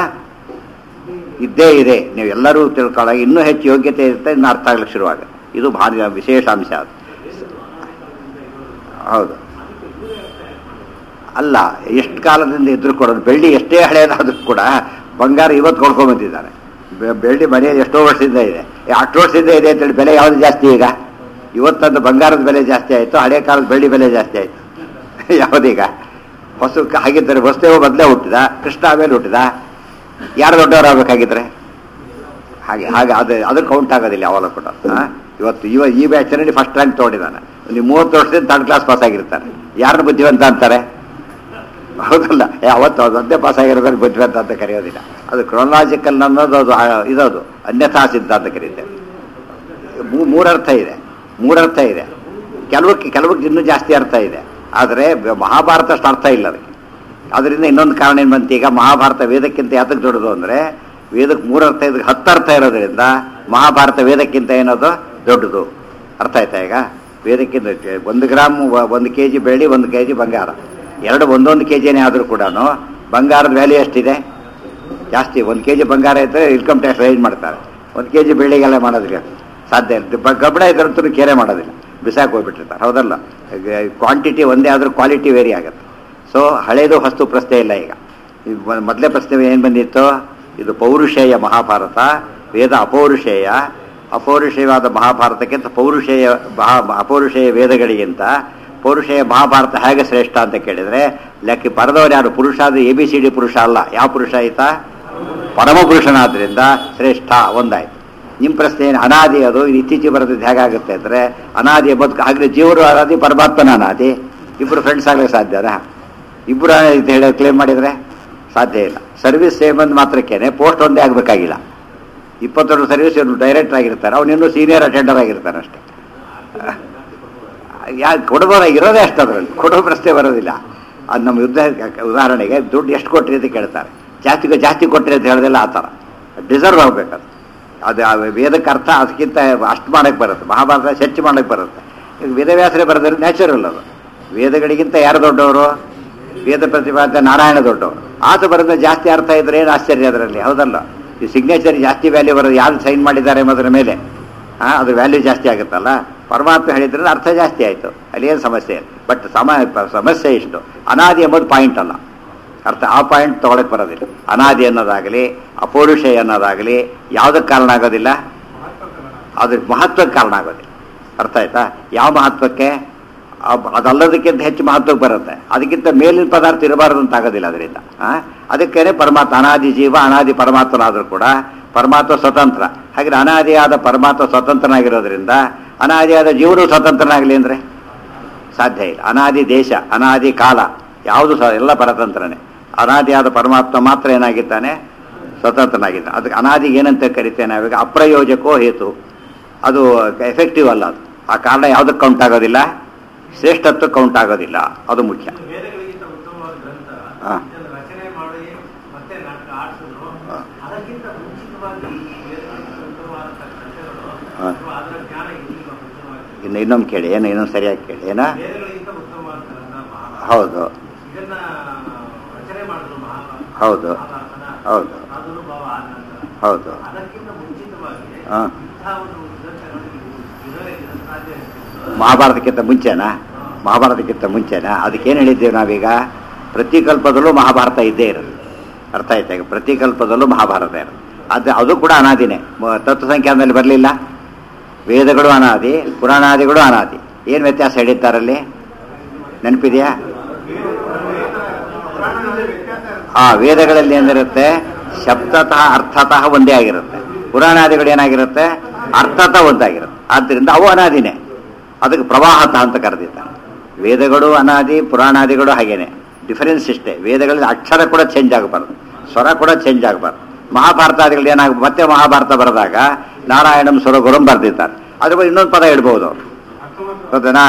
Speaker 1: ಇದ್ದೇ ಇದೆ ನೀವು ಎಲ್ಲರೂ ತಿಳ್ಕೊಳ್ಳೋ ಇನ್ನೂ ಹೆಚ್ಚು ಯೋಗ್ಯತೆ ಇರುತ್ತೆ ಇನ್ನು ಅರ್ಥ ಆಗ್ಲಿಕ್ಕೆ ಶುರುವಾಗ ಇದು ಭಾರಿ ವಿಶೇಷ ಅಂಶ ಅದು ಹೌದು ಅಲ್ಲ ಎಷ್ಟು ಕಾಲದಿಂದ ಇದ್ರು ಕೊಡೋದು ಬೆಳ್ಳಿ ಎಷ್ಟೇ ಹಳೆಯದಾದ್ರೂ ಕೂಡ ಬಂಗಾರ ಇವತ್ತು ಕೊಡ್ಕೊಂಬಂದಿದ್ದಾರೆ ಬೆ- ಬೆಳ್ಳಿ ಮನೆಯಲ್ಲಿ ಎಷ್ಟೋ ವರ್ಷದಿಂದ ಇದೆ ಏ, ಅಷ್ಟು ವರ್ಷದಿಂದ ಇದೆ ಅಂತೇಳಿ ಬೆಲೆ ಯಾವುದು ಜಾಸ್ತಿ ಈಗ ಇವತ್ತಂದು ಬಂಗಾರದ ಬೆಲೆ ಜಾಸ್ತಿ ಆಯಿತು ಹಳೆ ಕಾಲದ ಬೆಳ್ಳಿ ಬೆಲೆ ಜಾಸ್ತಿ ಆಯಿತು ಯಾವುದೀಗ ಹೊಸ ಹಾಗಿದ್ದರೆ ವಸ್ತುವು ಮೊದಲೇ ಹುಟ್ಟಿದ ಕೃಷ್ಣ ಆಮೇಲೆ ಹುಟ್ಟಿದ ಯಾರು ದೊಡ್ಡವರಾಗಬೇಕಾಗಿದ್ರೆ ಹಾಗೆ ಹಾಗೆ ಅದು ಅದು ಕೌಂಟ್ ಆಗೋದಿಲ್ಲ ಯಾವಾಗ ಕೂಡ ಆ? ಇವತ್ತು ಇವ ಈ ಬ್ಯಾಚ್ನಲ್ಲಿ ಫಸ್ಟ್ ರ್ಯಾಂಕ್ ತೊಗೊಂಡಿದ್ದಾನೆ ನೀವು ಮೂವತ್ತು ವರ್ಷದಿಂದ ಥರ್ಡ್ ಕ್ಲಾಸ್ ಪಾಸ್ ಆಗಿರ್ತಾನೆ ಯಾರನ್ನ ಬುದ್ಧಿವಂತ ಅಂತಾರೆ ಹೌದಲ್ಲ ಏ, ಅವತ್ತು ಅದೊಂದೇ ಪಾಸ್ ಆಗಿರೋದ್ರಲ್ಲಿ ಬುದ್ಧಿವಂತ ಅಂತ ಕರೆಯೋದಿಲ್ಲ ಅದು ಕ್ರೊನಾಲಜಿಕಲ್ ಅನ್ನೋದು ಅದು ಆ, ಇದದು ಅನ್ಯಥಾ ಸಿದ್ಧ ಅಂತ ಕರೀತೇವೆ ಮೂ- ಮೂರರ್ಥ ಇದೆ ಮೂರರ್ಥ ಇದೆ ಕೆಲವಕ್ಕೆ ಕೆಲವಕ್ಕೆ ಇನ್ನೂ ಜಾಸ್ತಿ ಅರ್ಥ ಇದೆ ಆದರೆ ಬ- ಮಹಾಭಾರತ ಅಷ್ಟು ಅರ್ಥ ಇಲ್ಲ ಅದಕ್ಕೆ ಅದರಿಂದ ಇನ್ನೊಂದು ಕಾರಣ ಏನು ಬಂತು ಈಗ ಮಹಾಭಾರತ ವೇದಕ್ಕಿಂತ ಯಾತಕ್ಕೆ ದೊಡ್ಡದು ಅಂದರೆ ವೇದಕ್ಕೆ ಮೂರರ್ಥ ಇದಕ್ಕೆ ಹತ್ತು ಅರ್ಥ ಇರೋದ್ರಿಂದ ಮಹಾಭಾರತ ವೇದಕ್ಕಿಂತ ಏನದು ದೊಡ್ಡದು ಅರ್ಥ ಆಯ್ತಾ ಈಗ ವೇದಕ್ಕಿಂತ ಜ- ಒಂದು ಗ್ರಾಮ್ ವ- ಒಂದು ಕೆ ಜಿ ಬೆಳ್ಳಿ ಒಂದು ಕೆ ಜಿ ಬಂಗಾರ ಎರಡು ಒಂದೊಂದು ಕೆ ಜಿನೇ ಆದರೂ ಕೂಡ ಬಂಗಾರದ ವ್ಯಾಲ್ಯೂ ಎಷ್ಟಿದೆ ಜಾಸ್ತಿ ಒಂದು ಕೆ ಜಿ ಬಂಗಾರ ಇದ್ದರೆ ಇನ್ಕಮ್ ಟ್ಯಾಕ್ಸ್ ರೈಸ್ ಮಾಡ್ತಾರೆ ಒಂದು ಕೆ ಜಿ ಬೆಳ್ಳಿಗೆಲ್ಲ ಮಾಡೋದಿಲ್ಲ ಸಾಧ್ಯ ಇಲ್ಲ ಬ- ಕಬ್ಬಣ ಇದ್ರಂತೂ ಕೇರೆ ಮಾಡೋದಿಲ್ಲ ಬಿಸಾಕ್ ಹೋಗ್ಬಿಟ್ಟಿರ್ತಾರೆ ಹೌದಲ್ಲ ಕ್ವಾಂಟಿಟಿ ಒಂದೇ ಆದರೂ ಕ್ವಾಲಿಟಿ ವೇರಿ ಆಗುತ್ತೆ ಸೊ ಹಳೇದು ಹೊಸ್ತು ಪ್ರಶ್ನೆ ಇಲ್ಲ ಈಗ ಈ ಮ- ಮೊದಲೇ ಪ್ರಶ್ನೆ ಏನು ಬಂದಿತ್ತು ಇದು ಪೌರುಷೇಯ ಮಹಾಭಾರತ ವೇದ ಅಪೌರುಷೇಯ ಅಪೌರುಷೇಯವಾದ ಮಹಾಭಾರತಕ್ಕಿಂತ ಪೌರುಷೇಯ ಮಹಾ ಅಪೌರುಷೇಯ ವೇದಗಳಿಗಿಂತ ಪೌರುಷೇಯ ಮಹಾಭಾರತ ಹೇಗೆ ಶ್ರೇಷ್ಠ ಅಂತ ಕೇಳಿದರೆ ಲೆಕ್ಕ ಬರೆದವರು ಯಾರು ಪುರುಷ ಅದು ಎ ಬಿ ಸಿ ಡಿ ಪುರುಷ ಅಲ್ಲ ಯಾವ ಪುರುಷ ಆಯ್ತಾ ಪರಮಪುರುಷನಾದ್ರಿಂದ ಶ್ರೇಷ್ಠ ಒಂದಾಯ್ತು ನಿಮ್ಮ ಪ್ರಶ್ನೆ ಏನು ಅನಾದಿ ಅದು ಇದು ಇತ್ತೀಚೆಗೆ ಬರೋದು ಹೇಗಾಗುತ್ತೆ ಅಂದರೆ ಅನಾದಿ ಬದುಕು ಆಗಲಿ ಜೀವರು ಅನಾದಿ ಪರಮಾತ್ಮನ ಅನಾದಿ ಇಬ್ಬರು ಫ್ರೆಂಡ್ಸ್ ಆಗಲಿಕ್ಕೆ ಸಾಧ್ಯನಾ ಇಬ್ಬರು ಇದು ಹೇಳಿ ಕ್ಲೇಮ್ ಮಾಡಿದರೆ ಸಾಧ್ಯ ಇಲ್ಲ ಸರ್ವಿಸ್ ಸೇಮ್ ಅಂದ್ ಮಾತ್ರಕ್ಕೇನೆ ಪೋಸ್ಟ್ ಒಂದೇ ಆಗಬೇಕಾಗಿಲ್ಲ ಇಪ್ಪತ್ತೊಂದು ಸರ್ವಿಸ್ ಇವ್ರು ಡೈರೆಕ್ಟರ್ ಆಗಿರ್ತಾರೆ ಅವನು ಇನ್ನೂ ಸೀನಿಯರ್ ಅಟೆಂಡರ್ ಆಗಿರ್ತಾನೆ ಅಷ್ಟೇ ಯಾ ಕೊಡಬಾರ ಇರೋದೇ ಅಷ್ಟು ಅದರಲ್ಲಿ ಕೊಡೋ ಪ್ರಶ್ನೆ ಬರೋದಿಲ್ಲ ಅದು ನಮ್ಮ ಯುದ್ಧ ಉದಾಹರಣೆಗೆ ದುಡ್ಡು ಎಷ್ಟು ಕೊಟ್ರಿ ಅಂತ ಕೇಳ್ತಾರೆ ಜಾಸ್ತಿ ಜಾಸ್ತಿ ಕೊಟ್ರಿ ಅಂತ ಹೇಳೋದಿಲ್ಲ ಆ ಥರ ಡಿಸರ್ವ್ ಆಗಬೇಕದು ಅದು ಆ ವೇದಕ್ಕೆ ಅರ್ಥ ಅದಕ್ಕಿಂತ ಅಷ್ಟು ಮಾಡಕ್ಕೆ ಬರುತ್ತೆ ಮಹಾಭಾರತ ಹೆಚ್ಚು ಮಾಡಕ್ಕೆ ಬರುತ್ತೆ ಈಗ ವೇದವ್ಯಾಸರೇ ಬರೆದ್ರೆ ನ್ಯಾಚುರಲ್ ಅದು ವೇದಗಳಿಗಿಂತ ಯಾರು ದೊಡ್ಡವರು ವೇದ ಪ್ರತಿಪಾದ್ಯ ನಾರಾಯಣ ದೊಡ್ಡವರು ಆತ ಬರೆದ ಜಾಸ್ತಿ ಅರ್ಥ ಇದ್ರೆ ಏನು ಆಶ್ಚರ್ಯ ಅದರಲ್ಲಿ ಹೌದಲ್ಲ ಈ ಸಿಗ್ನೇಚರ್ ಜಾಸ್ತಿ ವ್ಯಾಲ್ಯೂ ಬರೋದು ಯಾರು ಸೈನ್ ಮಾಡಿದ್ದಾರೆ ಎಂಬುದರ ಮೇಲೆ ಹಾಂ ಅದ್ರ ವ್ಯಾಲ್ಯೂ ಜಾಸ್ತಿ ಆಗುತ್ತಲ್ಲ ಪರಮಾತ್ಮ ಹೇಳಿದ್ರೆ ಅರ್ಥ ಜಾಸ್ತಿ ಆಯಿತು ಅಲ್ಲಿ ಏನು ಸಮಸ್ಯೆ ಇಲ್ಲ ಬಟ್ ಸಮ ಪ- ಸಮಸ್ಯೆ ಇಷ್ಟು ಅನಾದಿ ಎಂಬುದು ಪಾಯಿಂಟ್ ಅಲ್ಲ ಅರ್ಥ ಆ ಪಾಯಿಂಟ್ ತೊಗೊಳಕ್ಕೆ ಬರೋದಿಲ್ಲ ಅನಾದಿ ಅನ್ನೋದಾಗಲಿ ಅಪೌರುಷಯ ಅನ್ನೋದಾಗಲಿ ಯಾವುದಕ್ಕೆ ಕಾರಣ ಆಗೋದಿಲ್ಲ ಅದ್ರ ಮಹತ್ವಕ್ಕೆ ಕಾರಣ ಆಗೋದಿಲ್ಲ ಅರ್ಥ ಆಯ್ತಾ ಯಾವ ಮಹತ್ವಕ್ಕೆ ಅಬ್- ಅದಲ್ಲದಕ್ಕಿಂತ ಹೆಚ್ಚು ಮಹತ್ವಕ್ಕೆ ಬರುತ್ತೆ ಅದಕ್ಕಿಂತ ಮೇಲಿನ ಪದಾರ್ಥ ಇರಬಾರದು ಅಂತ ಆಗೋದಿಲ್ಲ ಅದರಿಂದ ಆ? ಅದಕ್ಕೇನೆ ಪರಮಾತ್ಮ ಅನಾದಿ ಜೀವ ಅನಾದಿ ಪರಮಾತ್ಮನಾದರೂ ಕೂಡ ಪರಮಾತ್ಮ ಸ್ವತಂತ್ರ ಹಾಗೆ ಅನಾದಿಯಾದ ಪರಮಾತ್ಮ ಸ್ವತಂತ್ರನಾಗಿರೋದ್ರಿಂದ ಅನಾದಿಯಾದ ಜೀವನು ಸ್ವತಂತ್ರನಾಗಲಿ ಅಂದರೆ ಸಾಧ್ಯ ಇಲ್ಲ ಅನಾದಿ ದೇಶ ಅನಾದಿ ಕಾಲ ಯಾವುದು ಸಹ ಎಲ್ಲ ಪರತಂತ್ರನೇ ಅನಾದಿಯಾದ ಪರಮಾತ್ಮ ಮಾತ್ರ ಏನಾಗಿದ್ದಾನೆ ಸ್ವತಂತ್ರನಾಗಿದ್ದಾನೆ ಅದಕ್ಕೆ ಅನಾದಿ ಏನಂತ ಕರಿತೇನೆ ನಾವೀಗ ಅಪ್ರಯೋಜಕೋ ಹೇತು ಅದು ಎಫೆಕ್ಟಿವ್ ಅಲ್ಲ ಅದು ಆ ಕಾರಣ ಯಾವುದಕ್ಕೆ ಕೌಂಟ್ ಆಗೋದಿಲ್ಲ ಶ್ರೇಷ್ಠತ್ವ ಕೌಂಟ್ ಆಗೋದಿಲ್ಲ ಅದು ಮುಖ್ಯ
Speaker 2: ವೇದಗಳಿಗಿಂತ ಉತ್ತಮವಾದ ಗ್ರಂಥ
Speaker 1: ಹಾ.
Speaker 2: ಇದನ್ನು ರಚನೆ ಮಾಡಿ ಮತ್ತೆ ನಾಟಕ ಆಡಿಸಿದ್ರು
Speaker 1: ಹಾ.
Speaker 2: ಅದಕ್ಕಿಂತ ಮುಂಚಿತವಾಗಿ ಈ ವೇದಗಳಿಗಿಂತ ಉತ್ತಮವಾದಂಥ ಗ್ರಂಥಗಳು
Speaker 1: ಹಾ.
Speaker 2: ಅಥವಾ ಅದರ ಜ್ಞಾನ ಇರಲಿಲ್ಲ ಉತ್ತಮವಾಗಿ
Speaker 1: ಇನ್ನು ಇನ್ನೊಮ್ಮೆ ಕೇಳಿ ಏನು ಇನ್ನೊಂದು ಸರಿಯಾಗಿ ಕೇಳಿ ಏನ
Speaker 2: ವೇದಗಳಿಗಿಂತ ಉತ್ತಮವಾದ ಗ್ರಂಥ ಮಹಾಭಾರತ
Speaker 1: ಹೌದು
Speaker 2: ಇದನ್ನ ರಚನೆ ಮಾಡಿದ್ರು ಮಹಾಭಾರತ
Speaker 1: ಹೌದು.
Speaker 2: ಮಹಾಭಾರತನ
Speaker 1: ಹೌದು.
Speaker 2: ಪ್ರಾದುರ್ಭಾವ ಆದ ನಂತರ
Speaker 1: ಹೌದು
Speaker 2: ಅದಕ್ಕಿಂತ ಮುಂಚಿತವಾಗಿ
Speaker 1: ಹಾ.
Speaker 2: ಇಂತಹ ಒಂದು ಗ್ರಂಥಗಳು ಇರೋದೇ ಇಲ್ಲ, ಸಾಧ್ಯ ಇಲ್ಲ.
Speaker 1: ಮಹಾಭಾರತಕ್ಕಿಂತ ಮುಂಚೆನಾ ಮಹಾಭಾರತಕ್ಕಿಂತ ಮುಂಚೆನಾ ಅದಕ್ಕೇನು ಹೇಳಿದ್ದೇವೆ ನಾವೀಗ ಪ್ರತಿಕಲ್ಪದಲ್ಲೂ ಮಹಾಭಾರತ ಇದ್ದೇ ಇರೋದು ಅರ್ಥ ಆಯ್ತಾ ಈಗ ಪ್ರತಿಕಲ್ಪದಲ್ಲೂ ಮಹಾಭಾರತ ಇರೋದು ಅದು ಅದು ಕೂಡ ಅನಾದಿನೇ ಮ- ತತ್ವ ಸಂಖ್ಯಾನದಲ್ಲಿ ಬರಲಿಲ್ಲ ವೇದಗಳು ಅನಾದಿ ಪುರಾಣಾದಿಗಳು ಅನಾದಿ ಏನು ವ್ಯತ್ಯಾಸ ಹೇಳಿದ್ದಾರಲ್ಲಿ ನೆನಪಿದೆಯಾ ಆ ವೇದಗಳಲ್ಲಿ ಏನಿರುತ್ತೆ ಶಬ್ದತಃ ಅರ್ಥತಃ ಒಂದೇ ಆಗಿರುತ್ತೆ ಪುರಾಣಾದಿಗಳು ಏನಾಗಿರುತ್ತೆ ಅರ್ಥತಃ ಒಂದಾಗಿರುತ್ತೆ ಆದ್ದರಿಂದ ಅವು ಅನಾದಿನೇ ಅದಕ್ಕೆ ಪ್ರವಾಹತ ಅಂತ ಕರೆದಿದ್ದಾರೆ ವೇದಗಳು ಅನಾದಿ ಪುರಾಣಾದಿಗಳು ಹಾಗೇನೆ ಡಿಫರೆನ್ಸ್ ಇಷ್ಟೇ ವೇದಗಳಲ್ಲಿ ಅಕ್ಷರ ಕೂಡ ಚೇಂಜ್ ಆಗಬಾರ್ದು ಸ್ವರ ಕೂಡ ಚೇಂಜ್ ಆಗಬಾರ್ದು ಮಹಾಭಾರತಾದಿಗಳು ಏನಾಗ ಮತ್ತೆ ಮಹಾಭಾರತ ಬರೆದಾಗ ನಾರಾಯಣಂ ಸ್ವರಗುರಂ ಬರೆದಿದ್ದಾರೆ ಅದ್ರ ಬಗ್ಗೆ ಇನ್ನೊಂದು ಪದ ಇಡ್ಬೋದು ಅವರು ಹೌದಾ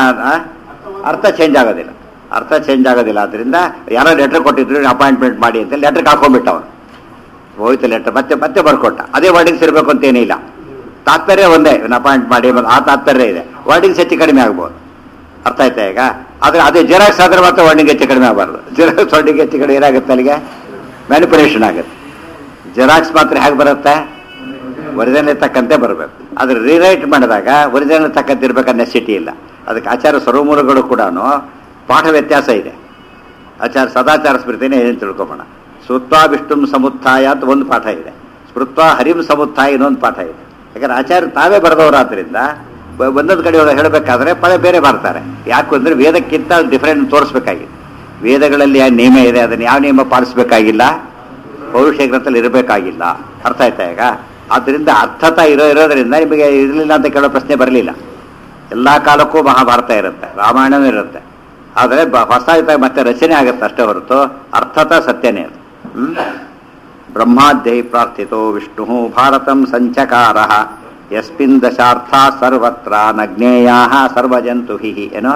Speaker 1: ಅರ್ಥ ಚೇಂಜ್ ಆಗೋದಿಲ್ಲ ಅರ್ಥ ಚೇಂಜ್ ಆಗೋದಿಲ್ಲ ಅದರಿಂದ ಯಾರೋ ಲೆಟರ್ ಕೊಟ್ಟಿದ್ರು ಅಪಾಯಿಂಟ್ಮೆಂಟ್ ಮಾಡಿ ಅಂತ ಲೆಟರ್ ಹಾಕೊಂಡ್ಬಿಟ್ಟ ಅವನು ಹೋಯ್ತು ಲೆಟರ್ ಮತ್ತೆ ಮತ್ತೆ ಬರ್ಕೊಟ್ಟ ಅದೇ ವರ್ಡಿಂಗ್ಸ್ ಇರಬೇಕು ಅಂತ ಏನಿಲ್ಲ ತಾತ್ಪರ್ಯ ಒಂದೇ ಇವನು ಅಪಾಯಿಂಟ್ ಮಾಡಿ ಆ ತಾತ್ಪರ್ಯ ಇದೆ ವರ್ಡಿಂಗ್ಸ್ ಹೆಚ್ಚು ಕಡಿಮೆ ಆಗ್ಬೋದು ಅರ್ಥ ಆಯ್ತಾ ಈಗ ಆದರೆ ಅದೇ ಜೆರಾಕ್ಸ್ ಆದ್ರೆ ಮಾತ್ರ ವರ್ಡಿಂಗ್ ಹೆಚ್ಚು ಕಡಿಮೆ ಆಗಬಾರ್ದು ಜೆರಾಕ್ಸ್ ವರ್ಡಿಂಗ್ ಹೆಚ್ಚು ಕಡಿಮೆ ಏನಾಗುತ್ತೆ ಅಲ್ಲಿಗೆ ಮ್ಯಾನಿಪುಲೇಷನ್ ಆಗುತ್ತೆ ಜೆರಾಕ್ಸ್ ಮಾತ್ರ ಹೇಗೆ ಬರುತ್ತೆ ಒರಿಜಿನಲ್ ತಕ್ಕಂತೆ ಬರಬೇಕು ಅದ್ರ ರಿರೈಟ್ ಮಾಡಿದಾಗ ಒರಿಜಿನಲ್ ತಕ್ಕಂತೆ ಇರ್ಬೇಕನ್ನೋ ಸಿಟಿ ಇಲ್ಲ ಅದಕ್ಕೆ ಆಚಾರ ಸರ್ವಮೂಲಗಳು ಕೂಡ ಪಾಠ ವ್ಯತ್ಯಾಸ ಇದೆ ಆಚಾರ ಸದಾಚಾರ ಸ್ಮೃತಿನೇ ಏನು ತಿಳ್ಕೊಂಬೋಣ ಶ್ರುತ್ವ ವಿಷ್ಣು ಸಮುತ್ಥಾಯ ಅಂತ ಒಂದು ಪಾಠ ಇದೆ ಸ್ಮೃತ್ವ ಹರಿಂ ಸಮುತ್ಥಾಯ ಇನ್ನೊಂದು ಪಾಠ ಇದೆ ಯಾಕಂದ್ರೆ ಆಚಾರ್ಯ ತಾವೇ ಬರೆದವರಾದ್ರಿಂದ ಬ- ಒಂದೊಂದು ಕಡೆ ಅವ್ರು ಹೇಳಬೇಕಾದ್ರೆ ಪದ ಬೇರೆ ಬರ್ತಾರೆ ಯಾಕೆ ಅಂದ್ರೆ ವೇದಕ್ಕಿಂತ ಡಿಫರೆಂಟ್ ತೋರಿಸ್ಬೇಕಾಗಿದೆ ವೇದಗಳಲ್ಲಿ ಯಾವ ನಿಯಮ ಇದೆ ಅದನ್ನು ಯಾವ ನಿಯಮ ಪಾಲಿಸ್ಬೇಕಾಗಿಲ್ಲ ಪೌರುಷ ಗ್ರಂಥದಲ್ಲಿ ಇರಬೇಕಾಗಿಲ್ಲ ಅರ್ಥ ಆಯ್ತಾ ಈಗ ಆದ್ದರಿಂದ ಅರ್ಥತ ಇರೋ ಇರೋದ್ರಿಂದ ನಿಮಗೆ ಇರಲಿಲ್ಲ ಅಂತ ಕೇಳೋ ಪ್ರಶ್ನೆ ಬರಲಿಲ್ಲ ಎಲ್ಲ ಕಾಲಕ್ಕೂ ಮಹಾಭಾರತ ಇರುತ್ತೆ ರಾಮಾಯಣನೂ ಇರುತ್ತೆ ಆದರೆ ಬ ಹೊಸದಾಗಿ ಮತ್ತೆ ರಚನೆ ಆಗುತ್ತೆ ಅಷ್ಟೇ ಹೊರತು ಅರ್ಥತ ಸತ್ಯನೇ ಅದು ಹ್ಮ್? ಬ್ರಹ್ಮಾದ್ಯೈ ಪ್ರಾರ್ಥಿತೋ ವಿಷ್ಣು ಭಾರತಂ ಸಂಚಕಾರ ಯಸ್ಮಿನ್ ದಶಾರ್ಥ ಸರ್ವತ್ರ ನ ಜ್ಞೇಯಾ ಸರ್ವಜಂತು ಹಿ ಏನೋ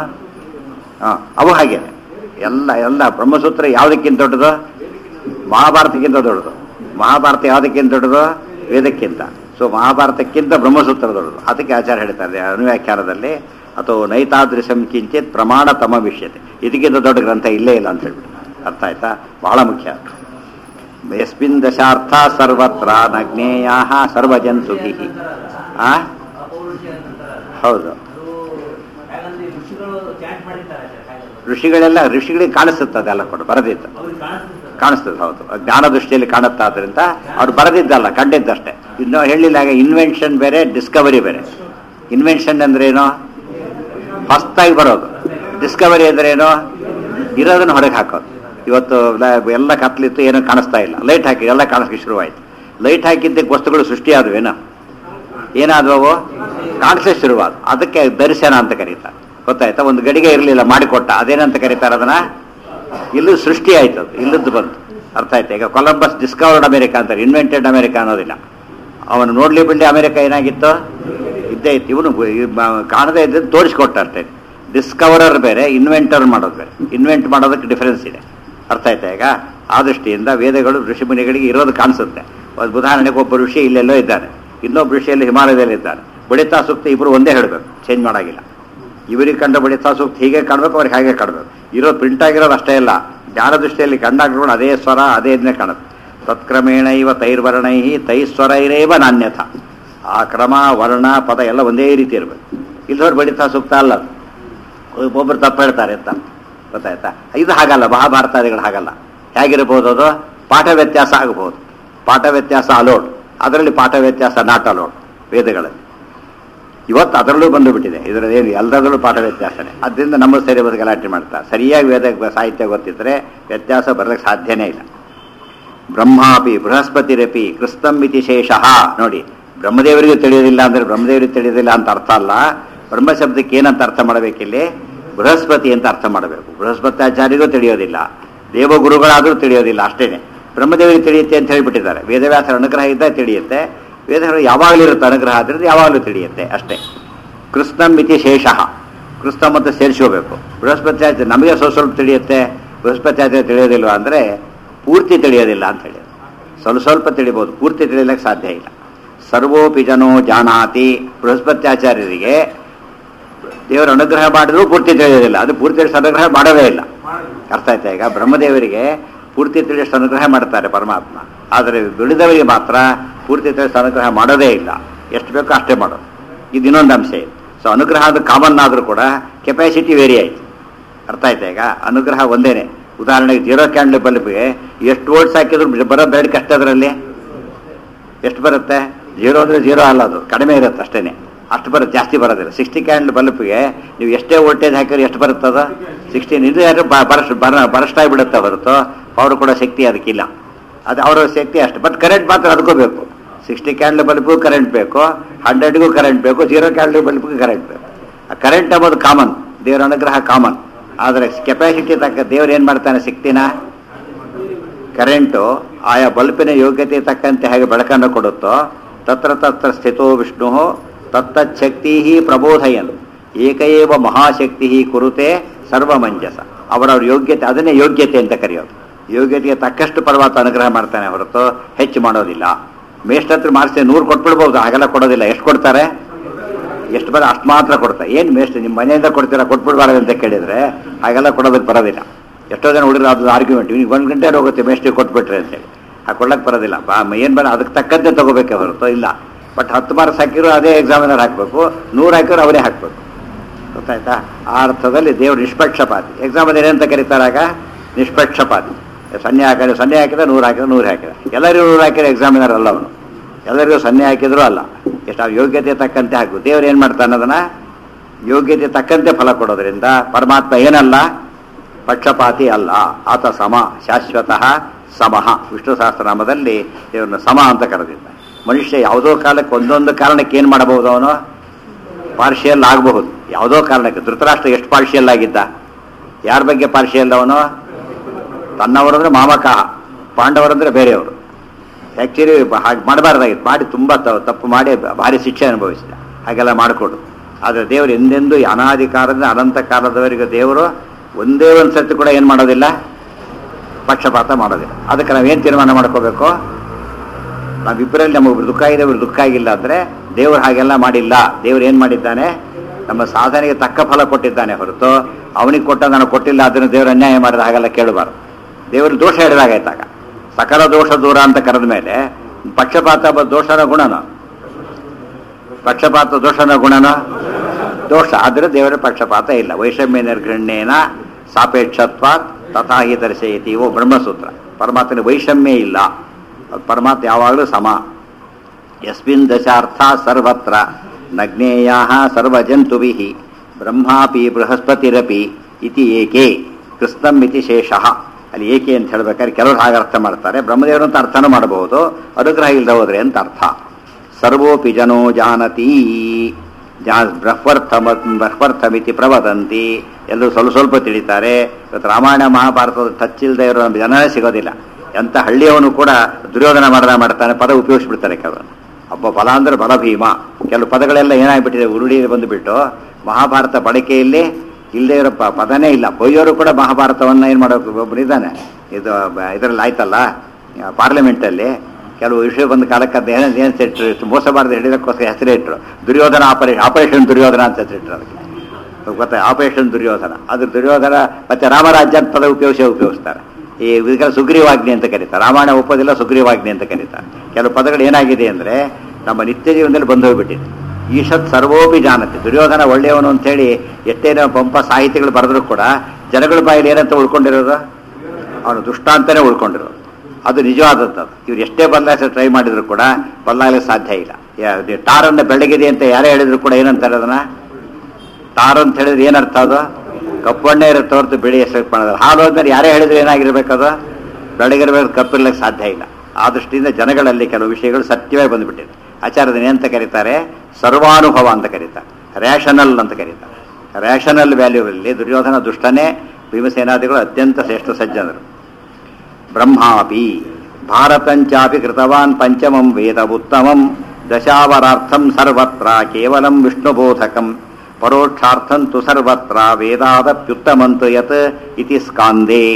Speaker 1: ಆ, ಅವು ಹಾಗೆ ಎಲ್ಲ ಎಲ್ಲ ಬ್ರಹ್ಮಸೂತ್ರ ಯಾವುದಕ್ಕಿಂತ ದೊಡ್ಡದು ಮಹಾಭಾರತಕ್ಕಿಂತ ದೊಡ್ಡದು ಮಹಾಭಾರತ ಯಾವುದಕ್ಕಿಂತ ದೊಡ್ಡದು ವೇದಕ್ಕಿಂತ ಸೊ ಮಹಾಭಾರತಕ್ಕಿಂತ ಬ್ರಹ್ಮಸೂತ್ರ ದೊಡ್ಡದು ಅದಕ್ಕೆ ಆಚಾರ ಹೇಳ್ತಾರೆ ಅನುವ್ಯಾಖ್ಯಾನದಲ್ಲಿ ಅಥವಾ ನೈತಾದೃಶಂ ಕಿಂಚಿತ್ ಪ್ರಮಾಣ ತಮ ವಿಷಯತೆ ಇದಕ್ಕಿಂತ ದೊಡ್ಡ ಗ್ರಂಥ ಇಲ್ಲೇ ಇಲ್ಲ ಅಂತ ಹೇಳ್ಬಿಟ್ಟು ಅರ್ಥ ಆಯ್ತಾ ಬಹಳ ಮುಖ್ಯ ಯಸ್ಮಿನ್ ದಶಾರ್ಥ ಸರ್ವತ್ರ ನಗ್ನೇಯಾ ಸರ್ವಜಂತುಭಿ ಆ
Speaker 2: ಅಪೌರುಷ ನಂತರ
Speaker 1: ಹೌದು
Speaker 2: ಅದು ಹಾಗಂದ್ರೆ ಋಷಿಗಳು ಚಾಟ್ ಮಾಡಿರ್ತಾರೆ ಸರ್ ಹಾಗಂದ್ರೆ.
Speaker 1: ಋಷಿಗಳೆಲ್ಲ ಋಷಿಗಳಿಗೆ ಕಾಣಿಸುತ್ತೆ ಅದೆಲ್ಲ ಕೂಡ ಬರೆದಿತ್ತು
Speaker 2: ಅವ್ರಿಗೆ ಕಾಣಿಸ್ತದೆ ಸರ್.
Speaker 1: ಕಾಣಿಸ್ತದೆ ಹೌದು ಜ್ಞಾನ ದೃಷ್ಟಿಯಲ್ಲಿ ಕಾಣುತ್ತಾದ್ರಿಂದ ಅವ್ರು ಬರೆದಿದ್ದಲ್ಲ ಕಂಡಿದ್ದಷ್ಟೇ ಇನ್ನೂ ಹೇಳಿಲ್ಲ ಹಾಗೆ ಇನ್ವೆನ್ಷನ್ ಬೇರೆ ಡಿಸ್ಕವರಿ ಬೇರೆ ಇನ್ವೆನ್ಷನ್ ಅಂದ್ರೇನು ಹೊಸ್ತಾಗಿ ಬರೋದು ಡಿಸ್ಕವರಿ ಅಂದ್ರೇನು ಇರೋದನ್ನ ಹೊರಗೆ ಹಾಕೋದು ಇವತ್ತು ಲ- ಎಲ್ಲ ಕತ್ಲಿತ್ತು ಏನೂ ಕಾಣಿಸ್ತಾ ಇಲ್ಲ ಲೈಟ್ ಹಾಕಿ ಎಲ್ಲ ಕಾಣಿಸ್ಲಿಕ್ಕೆ ಶುರುವಾಯಿತು ಲೈಟ್ ಹಾಕಿದ್ದಕ್ಕೆ ವಸ್ತುಗಳು ಸೃಷ್ಟಿಯಾದವೇನೋ ಏನಾದವು ಕಾಣಿಸ್ಲಿಕ್ಕೆ ಶುರುವಾದ ಅದಕ್ಕೆ ದರ್ಶನ ಅಂತ ಕರೀತಾರೆ ಗೊತ್ತಾಯ್ತಾ ಒಂದು ಗಡಿಗೆ ಇರಲಿಲ್ಲ ಮಾಡಿಕೊಟ್ಟ ಅದೇನಂತ ಕರೀತಾರೆ ಅದನ್ನ ಇಲ್ಲೂ ಸೃಷ್ಟಿ ಆಯ್ತು ಅದು ಇಲ್ಲದ್ದು ಬಂತು ಅರ್ಥ ಆಯ್ತಾ ಈಗ ಕೊಲಂಬಸ್ ಡಿಸ್ಕವರ್ಡ್ ಅಮೆರಿಕ ಅಂತಾರೆ ಇನ್ವೆಂಟೆಡ್ ಅಮೆರಿಕ ಅನ್ನೋದಿಲ್ಲ ಅವನು ನೋಡ್ಲಿ ಬಿಡ್ಲಿ ಅಮೆರಿಕ ಏನಾಗಿತ್ತು ಇದ್ದೇ ಇತ್ತು ಇವನು ಕಾಣದೇ ಇದ್ದದ್ದು ತೋರಿಸ್ಕೊಟ್ಟ ಅಷ್ಟೇ ಡಿಸ್ಕವರರ್ ಬೇರೆ ಇನ್ವೆಂಟರ್ ಮಾಡೋದು ಬೇರೆ ಇನ್ವೆಂಟ್ ಮಾಡೋದಕ್ಕೆ ಡಿಫರೆನ್ಸ್ ಇದೆ ಅರ್ಥ ಆಯ್ತಾ ಈಗ ಆ ದೃಷ್ಟಿಯಿಂದ ವೇದಗಳು ಋಷಿ ಮುನಿಗಳಿಗೆ ಇರೋದು ಕಾಣಿಸುತ್ತೆ ಒಂದು ಉದಾಹರಣೆಗೆ ಒಬ್ಬ ಋಷಿ ಇಲ್ಲೆಲ್ಲೋ ಇದ್ದಾನೆ ಇನ್ನೊಬ್ಬ ಋಷಿಯಲ್ಲಿ ಹಿಮಾಲಯದಲ್ಲಿ ಇದ್ದಾನೆ ಬಡಿತಾ ಸೂಕ್ತ ಇಬ್ಬರು ಒಂದೇ ಹೇಳಬೇಕು ಚೇಂಜ್ ಮಾಡಾಗಿಲ್ಲ ಇವರಿಗೆ ಕಂಡ ಬಡಿತಾ ಸೂಕ್ತ ಹೀಗೆ ಕಾಣಬೇಕು ಅವ್ರಿಗೆ ಹಾಗೆ ಕಾಣಬೇಕು ಇರೋ ಪ್ರಿಂಟ್ ಆಗಿರೋದು ಅಷ್ಟೇ ಇಲ್ಲ ಜ್ಞಾನ ದೃಷ್ಟಿಯಲ್ಲಿ ಕಂಡಾಗ ಅದೇ ಸ್ವರ ಅದೇ ಇದನ್ನೇ ಕಾಣುತ್ತೆ ತತ್ಕ್ರಮೇಣ ಇವ ತೈರ್ವರ್ಣೈ ತೈಸ್ವರೈರೇವ ನಾಣ್ಯಥ ಆ ಕ್ರಮ ವರ್ಣ ಪದ ಎಲ್ಲ ಒಂದೇ ರೀತಿ ಇರಬೇಕು ಇಲ್ಲದವ್ರು ಬಡಿತಾ ಸೂಕ್ತ ಅಲ್ಲ ಅದು. ಒಬ್ಬೊಬ್ರು ತಪ್ಪು ಹೇಳ್ತಾರೆ ಅಂತ ಗೊತ್ತಾಯ್ತಾ ಇದು ಹಾಗಲ್ಲ ಮಹಾಭಾರತಾದಿಗಳು ಹಾಗಲ್ಲ ಹೇಗಿರ್ಬೋದು ಅದು ಪಾಠ ವ್ಯತ್ಯಾಸ ಆಗಬಹುದು ಪಾಠ ವ್ಯತ್ಯಾಸ ಅಲೋಡ್ ಅದರಲ್ಲಿ ಪಾಠ ವ್ಯತ್ಯಾಸ ನಾಟ್ ಅಲೋಡ್ ವೇದಗಳಲ್ಲಿ ಇವತ್ತು ಅದರಲ್ಲೂ ಬಂದು ಬಿಟ್ಟಿದೆ ಇದರಲ್ಲಿ ಏನು ಎಲ್ಲದರಲ್ಲೂ ಪಾಠ ವ್ಯತ್ಯಾಸನೇ ಅದರಿಂದ ನಮ್ಮ ಸರಿ ಬಂದು ಗಲಾಟೆ ಮಾಡ್ತಾರೆ ಸರಿಯಾಗಿ ವೇದ ಸಾಹಿತ್ಯ ಗೊತ್ತಿದ್ರೆ ವ್ಯತ್ಯಾಸ ಬರಲಿಕ್ಕೆ ಸಾಧ್ಯನೇ ಇಲ್ಲ ಬ್ರಹ್ಮಾಪಿ ಬೃಹಸ್ಪತಿರಪಿ ಕೃಸ್ತಂ ಇತಿ ಶೇಷಃ ನೋಡಿ ಬ್ರಹ್ಮದೇವರಿಗೂ ತಿಳಿಯೋದಿಲ್ಲ ಅಂದ್ರೆ ಬ್ರಹ್ಮದೇವರಿಗೆ ತಿಳಿಯೋದಿಲ್ಲ ಅಂತ ಅರ್ಥ ಅಲ್ಲ ಬ್ರಹ್ಮ ಶಬ್ದಕ್ಕೆ ಏನಂತ ಅರ್ಥ ಮಾಡಬೇಕಿಲ್ಲಿ ಬೃಹಸ್ಪತಿ ಅಂತ ಅರ್ಥ ಮಾಡಬೇಕು ಬೃಹಸ್ಪತ್ಯಾಚಾರ್ಯರಿಗೂ ತಿಳಿಯೋದಿಲ್ಲ ದೇವಗುರುಗಳಾದರೂ ತಿಳಿಯೋದಿಲ್ಲ ಅಷ್ಟೇನೆ ಬ್ರಹ್ಮದೇವರಿಗೆ ತಿಳಿಯುತ್ತೆ ಅಂತ ಹೇಳಿಬಿಟ್ಟಿದ್ದಾರೆ ವೇದವ್ಯಾಸರ ಅನುಗ್ರಹ ಇದ್ದ ತಿಳಿಯುತ್ತೆ ವೇದಗಳು ಯಾವಾಗಲೂ ಇರುತ್ತೆ ಅನುಗ್ರಹ ಆದ್ರಿಂದ ಯಾವಾಗಲೂ ತಿಳಿಯುತ್ತೆ ಅಷ್ಟೇ ಕೃಷ್ಣಂ ಇತಿ ಶೇಷಃ ಕೃಷ್ಣ ಮತ್ತು ಸೇರಿಸ್ಕೋಬೇಕು ಬೃಹಸ್ಪತ್ಯಾಚಾರ್ಯ ನಮಗೆ ಸ್ವಲ್ಪ ಸ್ವಲ್ಪ ತಿಳಿಯುತ್ತೆ ಬೃಹಸ್ಪತ್ಯಾಚಾರ್ಯ ತಿಳಿಯೋದಿಲ್ವ ಅಂದರೆ ಪೂರ್ತಿ ತಿಳಿಯೋದಿಲ್ಲ ಅಂತ ಹೇಳಿ ಸ್ವಲ್ಪ ಸ್ವಲ್ಪ ತಿಳಿಬೋದು ಪೂರ್ತಿ ತಿಳಿಯಲಿಕ್ಕೆ ಸಾಧ್ಯ ಇಲ್ಲ ಸರ್ವೋಪಿ ಜನೋ ಜಾನಾತಿ ಬೃಹಸ್ಪತ್ಯಾಚಾರ್ಯರಿಗೆ ದೇವರ ಅನುಗ್ರಹ ಮಾಡಿದ್ರು ಪೂರ್ತಿ ತಿಳಿಯೋದಿಲ್ಲ ಅದು ಪೂರ್ತಿ ತಿಳಿಸೋ ಅನುಗ್ರಹ ಮಾಡೋದೇ ಇಲ್ಲ ಅರ್ಥ ಆಯ್ತಾ ಈಗ ಬ್ರಹ್ಮದೇವರಿಗೆ ಪೂರ್ತಿ ತಿಳಿಯಷ್ಟು ಅನುಗ್ರಹ ಮಾಡ್ತಾರೆ ಪರಮಾತ್ಮ ಆದರೆ ಉಳಿದವರಿಗೆ ಮಾತ್ರ ಪೂರ್ತಿ ತಿಳಿಸೋ ಅನುಗ್ರಹ ಮಾಡೋದೇ ಇಲ್ಲ ಎಷ್ಟು ಬೇಕೋ ಅಷ್ಟೇ ಮಾಡೋದು ಇದು ಇನ್ನೊಂದು ಅಂಶ ಇದೆ ಸೊ ಅನುಗ್ರಹ ಅದು ಕಾಮನ್ ಆದರೂ ಕೂಡ ಕೆಪಾಸಿಟಿ ವೇರಿ ಆಯ್ತು ಅರ್ಥ ಆಯ್ತಾ ಈಗ ಅನುಗ್ರಹ ಒಂದೇನೆ ಉದಾಹರಣೆಗೆ ಜೀರೋ ಕ್ಯಾಂಡಲ್ ಬಲ್ಬ್ಗೆ ಎಷ್ಟು ವೋಲ್ಟ್ಸ್ ಹಾಕಿದ್ರು ಬರೋ ಬೇಡಿಕೆ ಅಷ್ಟೇ ಅದರಲ್ಲಿ ಎಷ್ಟು ಬರುತ್ತೆ ಜೀರೋ ಅಂದರೆ ಜೀರೋ ಅಲ್ಲ ಅದು ಕಡಿಮೆ ಇರುತ್ತೆ ಅಷ್ಟೇನೆ ಅಷ್ಟು ಬರುತ್ತೆ ಜಾಸ್ತಿ ಬರೋದಿಲ್ಲ ಸಿಕ್ಸ್ಟಿ ಕ್ಯಾಂಡಲ್ ಬಲ್ಬ್ಗೆ ನೀವು ಎಷ್ಟೇ ವೋಲ್ಟೇಜ್ ಹಾಕಿದ್ರೆ ಎಷ್ಟು ಬರುತ್ತೆ ಅದು ಸಿಕ್ಸ್ಟೀನ್ ಇದು ಯಾರು ಬರಸ್ಟ್ ಬರ ಬರಸ್ಟ್ ಆಗಿಬಿಡುತ್ತೆ ಹೊರತು ಅವರು ಕೂಡ ಶಕ್ತಿ ಅದಕ್ಕಿಲ್ಲ ಅದು ಅವರ ಶಕ್ತಿ ಅಷ್ಟು ಬಟ್ ಕರೆಂಟ್ ಮಾತ್ರ ಅದಕ್ಕೂ ಬೇಕು ಸಿಕ್ಸ್ಟಿ ಕ್ಯಾಂಡಲ್ ಬಲ್ಬ್ಗೂ ಕರೆಂಟ್ ಬೇಕು ಹಂಡ್ರೆಡ್ಗೂ ಕರೆಂಟ್ ಬೇಕು ಜೀರೋ ಕ್ಯಾಂಡಲ್ ಬಲ್ಬ್ಗೂ ಕರೆಂಟ್ ಬೇಕು ಆ ಕರೆಂಟ್ ಅಂಬೋದು ಕಾಮನ್ ದೇವರ ಅನುಗ್ರಹ ಕಾಮನ್ ಆದರೆ ಕೆಪಾಸಿಟಿ ತಕ್ಕ ದೇವ್ರು ಏನು ಮಾಡ್ತಾನೆ ಶಕ್ತಿನ ಕರೆಂಟು ಆಯಾ ಬಲ್ಪಿನ ಯೋಗ್ಯತೆ ತಕ್ಕಂತೆ ಹೇಗೆ ಬೆಳಕನ್ನು ಕೊಡುತ್ತೋ ತತ್ರ ತತ್ರ ಸ್ಥಿತೋ ವಿಷ್ಣು ತತ್ತಚ್ಛಕ್ತಿ ಪ್ರಬೋಧಯನ್ ಏಕಏವ ಮಹಾಶಕ್ತಿ ಕುರುತೆ ಸರ್ವಮಂಜಸ ಅವರವ್ರ ಯೋಗ್ಯತೆ ಅದನ್ನೇ ಯೋಗ್ಯತೆ ಅಂತ ಕರೆಯೋದು ಯೋಗ್ಯತೆಗೆ ತಕ್ಕಷ್ಟು ಪರಮಾತ್ಮ ಅನುಗ್ರಹ ಮಾಡ್ತಾನೆ ಹೊರತು ಹೆಚ್ಚು ಮಾಡೋದಿಲ್ಲ ಮೇಷ್ಟ್ರ ಮಾಡಿಸಿ ನೂರು ಕೊಟ್ಬಿಡ್ಬೋದು ಹಾಗೆಲ್ಲ ಕೊಡೋದಿಲ್ಲ ಎಷ್ಟು ಕೊಡ್ತಾರೆ ಎಷ್ಟು ಬರ ಅಷ್ಟು ಮಾತ್ರ ಕೊಡ್ತಾರೆ ಏನು ಮೇಸ್ಟ್ ನಿಮ್ಮ ಮನೆಯಿಂದ ಕೊಡ್ತೀರಾ ಕೊಟ್ಬಿಡ್ಬಾರ್ದು ಅಂತ ಕೇಳಿದ್ರೆ ಹಾಗೆಲ್ಲ ಕೊಡೋದಕ್ಕೆ ಬರೋದಿಲ್ಲ ಎಷ್ಟೋ ಜನ ಹುಡುಗರು ಅದು ಆರ್ಗ್ಯುಮೆಂಟ್ ಇವ್ನಿಗೆ ಒಂದು ಗಂಟೆ ಹೋಗುತ್ತೆ ಮೇಸ್ಟಿಗೆ ಕೊಟ್ಬಿಟ್ರೆ ಅಂತೇಳಿ ಆ ಕೊಡಕ್ಕೆ ಬರೋದಿಲ್ಲ ಬಾ ಏನು ಬೇಡ ಅದಕ್ಕೆ ತಕ್ಕಂತೆ ತಗೋಬೇಕೆ ಹೊರತು ಇಲ್ಲ ಬಟ್ ಹತ್ತು ಮಾರ್ಕ್ಸ್ ಹಾಕಿರೋ ಅದೇ ಎಕ್ಸಾಮಿನರ್ ಹಾಕಬೇಕು ನೂರು ಹಾಕಿರೋ ಅವರೇ ಹಾಕಬೇಕು ಗೊತ್ತಾಯ್ತಾ ಆ ಅರ್ಥದಲ್ಲಿ ದೇವರು ನಿಷ್ಪಕ್ಷಪಾತಿ ಎಕ್ಸಾಮ್ ಏನಂತ ಕರೀತಾರಾಗ ನಿಷ್ಪಕ್ಷಪಾತಿ ಸೊನ್ನೆ ಹಾಕಿದ್ರೆ ಸೊನ್ನೆ ಹಾಕಿದ್ರೆ ನೂರು ಹಾಕಿದ್ರೆ ನೂರು ಹಾಕಿದ್ರೆ ಎಲ್ಲರಿಗೂ ನೂರು ಹಾಕಿದ್ರೆ ಎಕ್ಸಾಮಿನರ್ ಅಲ್ಲ ಅವನು ಎಲ್ಲರಿಗೂ ಸೊನ್ನೆ ಹಾಕಿದ್ರು ಅಲ್ಲ ಎಷ್ಟು ಅವ್ರ ಯೋಗ್ಯತೆ ತಕ್ಕಂತೆ ಹಾಕು ದೇವ್ರು ಏನು ಮಾಡ್ತಾನೆ ಅದನ್ನ ಯೋಗ್ಯತೆ ತಕ್ಕಂತೆ ಫಲ ಕೊಡೋದ್ರಿಂದ ಪರಮಾತ್ಮ ಏನಲ್ಲ ಪಕ್ಷಪಾತಿ ಅಲ್ಲ ಆತ ಸಮ ಶಾಶ್ವತಃ ಸಮಃ ವಿಷ್ಣು ಸಹಸ್ರನಾಮದಲ್ಲಿ ದೇವರನ್ನು ಸಮ ಅಂತ ಕರೆದಿದ್ದ ಮನುಷ್ಯ ಯಾವುದೋ ಕಾಲಕ್ಕೆ ಒಂದೊಂದು ಕಾರಣಕ್ಕೆ ಏನು ಮಾಡಬಹುದು ಅವನು ಪಾರ್ಷಿಯಲ್ ಆಗಬಹುದು ಯಾವುದೋ ಕಾರಣಕ್ಕೆ ಧೃತರಾಷ್ಟ್ರ ಎಷ್ಟು ಪಾರ್ಷಿಯಲ್ ಆಗಿದ್ದ ಯಾರ ಬಗ್ಗೆ ಪಾರ್ಷಿಯಲ್ ಅವನು ತನ್ನವರಂದ್ರೆ ಮಾಮಕಾಹ ಪಾಂಡವರಂದ್ರೆ ಬೇರೆಯವರು ಆ್ಯಕ್ಚುಲಿ ಹಾಗೆ ಮಾಡಬಾರ್ದಾಗಿತ್ತು ಮಾಡಿ ತುಂಬ ತ- ತಪ್ಪು ಮಾಡಿ ಭಾರಿ ಶಿಕ್ಷೆ ಅನುಭವಿಸಿದ ಹಾಗೆಲ್ಲ ಮಾಡಿಕೊಡು ಆದರೆ ದೇವರು ಎಂದೆಂದೂ ಈ ಅನಾದಿ ಕಾಲದಿಂದ ಅನಂತ ಕಾಲದವರೆಗೆ ದೇವರು ಒಂದೇ ಒಂದು ಸರ್ತಿ ಕೂಡ ಏನು ಮಾಡೋದಿಲ್ಲ ಪಕ್ಷಪಾತ ಮಾಡೋದಿಲ್ಲ ಅದಕ್ಕೆ ನಾವೇನು ತೀರ್ಮಾನ ಮಾಡ್ಕೋಬೇಕು ನಾವಿಬ್ಬರಲ್ಲಿ ನಮಗೆ ದುಃಖ ಇದೆ ಇವ್ರಿಗೆ ದುಃಖ ಆಗಿಲ್ಲ ಅಂದರೆ ದೇವರು ಹಾಗೆಲ್ಲ ಮಾಡಿಲ್ಲ ದೇವ್ರು ಏನು ಮಾಡಿದ್ದಾನೆ ನಮ್ಮ ಸಾಧನೆಗೆ ತಕ್ಕ ಫಲ ಕೊಟ್ಟಿದ್ದಾನೆ ಹೊರತು ಅವನಿಗೆ ಕೊಟ್ಟ ನಾನು ಕೊಟ್ಟಿಲ್ಲ ಅದನ್ನು ದೇವರು ಅನ್ಯಾಯ ಮಾಡಿದ ಹಾಗೆಲ್ಲ ಕೇಳಬಾರ್ದು ದೇವರು ದೋಷ ಹಿಡಿದಾಗಾಯ್ತಾಗ ಸಕಲ ದೋಷ ದೂರ ಅಂತ ಕರೆದ ಮೇಲೆ ಪಕ್ಷಪಾತ ಬ- ದೋಷನ ಗುಣನ ಪಕ್ಷಪಾತ ದೋಷನ ಗುಣನ ದೋಷ ಆದರೆ ದೇವರ ಪಕ್ಷಪಾತ ಇಲ್ಲ ವೈಷಮ್ಯ ನಿರ್ಗಣ್ಯೇನ ಸಾಪೇಕ್ಷತ್ವಾತ್ ತಥಾ ಹಿ ದರ್ಶಯತಿ ಇವು ಬ್ರಹ್ಮಸೂತ್ರ ಪರಮಾತ್ಮನ ವೈಷಮ್ಯ ಇಲ್ಲ ಅದು ಪರಮಾತ್ಮ ಯಾವಾಗಲೂ ಸಮ ಯಸ್ಮಿನ್ ದಶಾರ್ಥ ಸರ್ವತ್ರ ನಗ್ನೇಯಾ ಸರ್ವಜಂತುಭಿ ಬ್ರಹ್ಮಾಪಿ ಬೃಹಸ್ಪತಿರಪಿ ಇತಿ ಏಕೆ ಕೃಷ್ಣಂ ಇತಿ ಶೇಷಃ ಅಲ್ಲಿ ಏಕೆ ಅಂತ ಹೇಳ್ಬೇಕಾದ್ರೆ ಕೆಲವರು ಹಾಗೆ ಅರ್ಥ ಮಾಡ್ತಾರೆ ಬ್ರಹ್ಮದೇವರು ಅಂತ ಅರ್ಥನೂ ಮಾಡಬಹುದು ಅನುಗ್ರಹ ಇಲ್ಲದೆ ಹೋದ್ರೆ ಅಂತ ಅರ್ಥ ಸರ್ವೋಪಿ ಜನೋ ಜಾನತಿ ಜಾ ಬ್ರಹ್ವರ್ಥಮ ಬ್ರಹ್ವರ್ಥಮಿತಿ ಪ್ರವದಂತಿ ಎಲ್ಲರೂ ಸ್ವಲ್ಪ ಸ್ವಲ್ಪ ತಿಳಿತಾರೆ ಇವತ್ತು ರಾಮಾಯಣ ಮಹಾಭಾರತದ ಟಚ್ ಇಲ್ಲದೆ ಇರೋ ಜನನೇ ಸಿಗೋದಿಲ್ಲ ಎಂಥ ಹಳ್ಳಿಯವನು ಕೂಡ ದುರ್ಯೋಧನ ಮಾಡದ ಮಾಡ್ತಾನೆ ಪದ ಉಪಯೋಗಿಸ್ಬಿಡ್ತಾರೆ ಕೆಲವರು ಒಬ್ಬ ಬಲ ಅಂದ್ರೆ ಬಲ ಭೀಮ ಕೆಲವು ಪದಗಳೆಲ್ಲ ಏನಾಗ್ಬಿಟ್ಟಿದೆ ಉರುಳಿ ಬಂದುಬಿಟ್ಟು ಮಹಾಭಾರತ ಬಳಕೆಯಲ್ಲಿ ಇಲ್ಲದೆ ಇರೋ ಪ- ಪದನೇ ಇಲ್ಲ ಬೈಯೋರು ಕೂಡ ಮಹಾಭಾರತವನ್ನ ಏನು ಮಾಡೋಕೆ ಒಬ್ಬರಿದ್ದಾನೆ ಇದು ಬ- ಇದರಲ್ಲಿ ಆಯ್ತಲ್ಲ ಪಾರ್ಲಿಮೆಂಟಲ್ಲಿ ಕೆಲವು ವಿಷಯ ಬಂದ ಕಾಲಕ್ಕೆ ಅದು ಏನು ಏನು ಇಟ್ಟರು ಮೋಸ ಬಾರದೆ ಹಿಡಿಯೋದಕ್ಕೋಸ್ಕರ ಹೆಸರೇ ಇಟ್ಟರು ದುರ್ಯೋಧನ ಆಪರೇಷನ್ ಆಪರೇಷನ್ ದುರ್ಯೋಧನ ಅಂತ ಹೆಸರಿಟ್ಟರು ಅದಕ್ಕೆ ಗೊತ್ತಾ ಆಪರೇಷನ್ ದುರ್ಯೋಧನ ಅದು ದುರ್ಯೋಧನ ಮತ್ತೆ ರಾಮರಾಜ್ಯ ಅಂತ ಪದ ಉಪಯೋಗಿಸೇ ಉಪಯೋಗಿಸ್ತಾರೆ ಈ ಇದಕ್ಕೆ ಸುಗ್ರೀವಾಜ್ಞೆ ಅಂತ ಕರೀತಾರೆ ರಾಮಾಯಣ ಒಪ್ಪೋದಿಲ್ಲ ಸುಗ್ರೀವಾಜ್ಞೆ ಅಂತ ಕರೀತಾರೆ ಕೆಲವು ಪದಗಳು ಏನಾಗಿದೆ ಅಂದರೆ ನಮ್ಮ ನಿತ್ಯ ಜೀವನದಲ್ಲಿ ಬಂದು ಹೋಗ್ಬಿಟ್ಟಿದೆ ಈಶತ್ ಸರ್ವೋಪಿ ಜಾನತೆ ದುರ್ಯೋಧನ ಒಳ್ಳೆಯವನು ಅಂತೇಳಿ ಎಷ್ಟೇನೋ ಪಂಪ ಸಾಹಿತಿಗಳು ಬರೆದ್ರು ಕೂಡ ಜನಗಳ ಬಾಯಲ್ಲಿ ಏನಂತ ಉಳ್ಕೊಂಡಿರೋದು ಅವನು ದುಷ್ಟ ಅಂತಾನೆ ಉಳ್ಕೊಂಡಿರೋದು ಅದು ನಿಜವಾದದ್ದು ಅದು. ಇವ್ರು ಎಷ್ಟೇ ಬದಲಾಯಿಸ ಟ್ರೈ ಮಾಡಿದ್ರು ಕೂಡ ಬದಲಾಗಲಿಕ್ಕೆ ಸಾಧ್ಯ ಇಲ್ಲ ಯಾ- ಟಾರನ್ನ ಬೆಳಗಿದೆ ಅಂತ ಯಾರೇ ಹೇಳಿದ್ರು ಕೂಡ ಏನಂತಾರೆ ಅದನ್ನ ಟಾರ್ ಅಂತ ಹೇಳಿದ್ರೆ ಏನರ್ಥ ಅದು ಕಪ್ಪಣ್ಣೆ ಇರುತ್ತೆ ಹೊರತು ಬಿಳಿ ಹೆಸರು ಮಾಡೋದು ಹಾಲು ಹೋದ್ಮೇಲೆ ಯಾರೇ ಹೇಳಿದ್ರೆ ಏನಾಗಿರ್ಬೇಕದು ಬೆಳಗಿರ್ಬೇಕು ಕಪ್ಪಿರ್ಲಿಕ್ಕೆ ಸಾಧ್ಯ ಇಲ್ಲ ಆ ದೃಷ್ಟಿಯಿಂದ ಜನಗಳಲ್ಲಿ ಕೆಲವು ವಿಷಯಗಳು ಸತ್ಯವೇ ಬಂದುಬಿಟ್ಟಿದೆ ಆಚಾರ್ಯದನ್ನ ಏನಂತ ಕರೀತಾರೆ ಸರ್ವಾನುಭವ ಅಂತ ಕರೀತಾರೆ ರ್ಯಾಷನಲ್ ಅಂತ ಕರೀತಾರೆ ರ್ಯಾಷನಲ್ ವ್ಯಾಲ್ಯೂವಲ್ಲಿ ದುರ್ಯೋಧನ ದುಷ್ಟನೇ ಭೀಮಸೇನಾದಿಗಳು ಅತ್ಯಂತ ಶ್ರೇಷ್ಠ ಸಜ್ಜನರು ಬ್ರಹ್ಮಾಪಿ ಭಾರತಂಚಾಪಿ ಕೃತವಾನ್ ಪಂಚಮಂ ವೇದ ಉತ್ತಮಂ ದಶಾವರಾರ್ಥಂ ಸರ್ವತ್ರ ಕೇವಲಂ ವಿಷ್ಣುಬೋಧಕಂ ಪರೋಕ್ಷಾರ್ಥಂ ತು ಸರ್ವತ್ರ ವೇದಾದಪ್ಯುತ್ತಮಂತು ಯತ್ ಇತಿ ಸ್ಕಾಂದೇ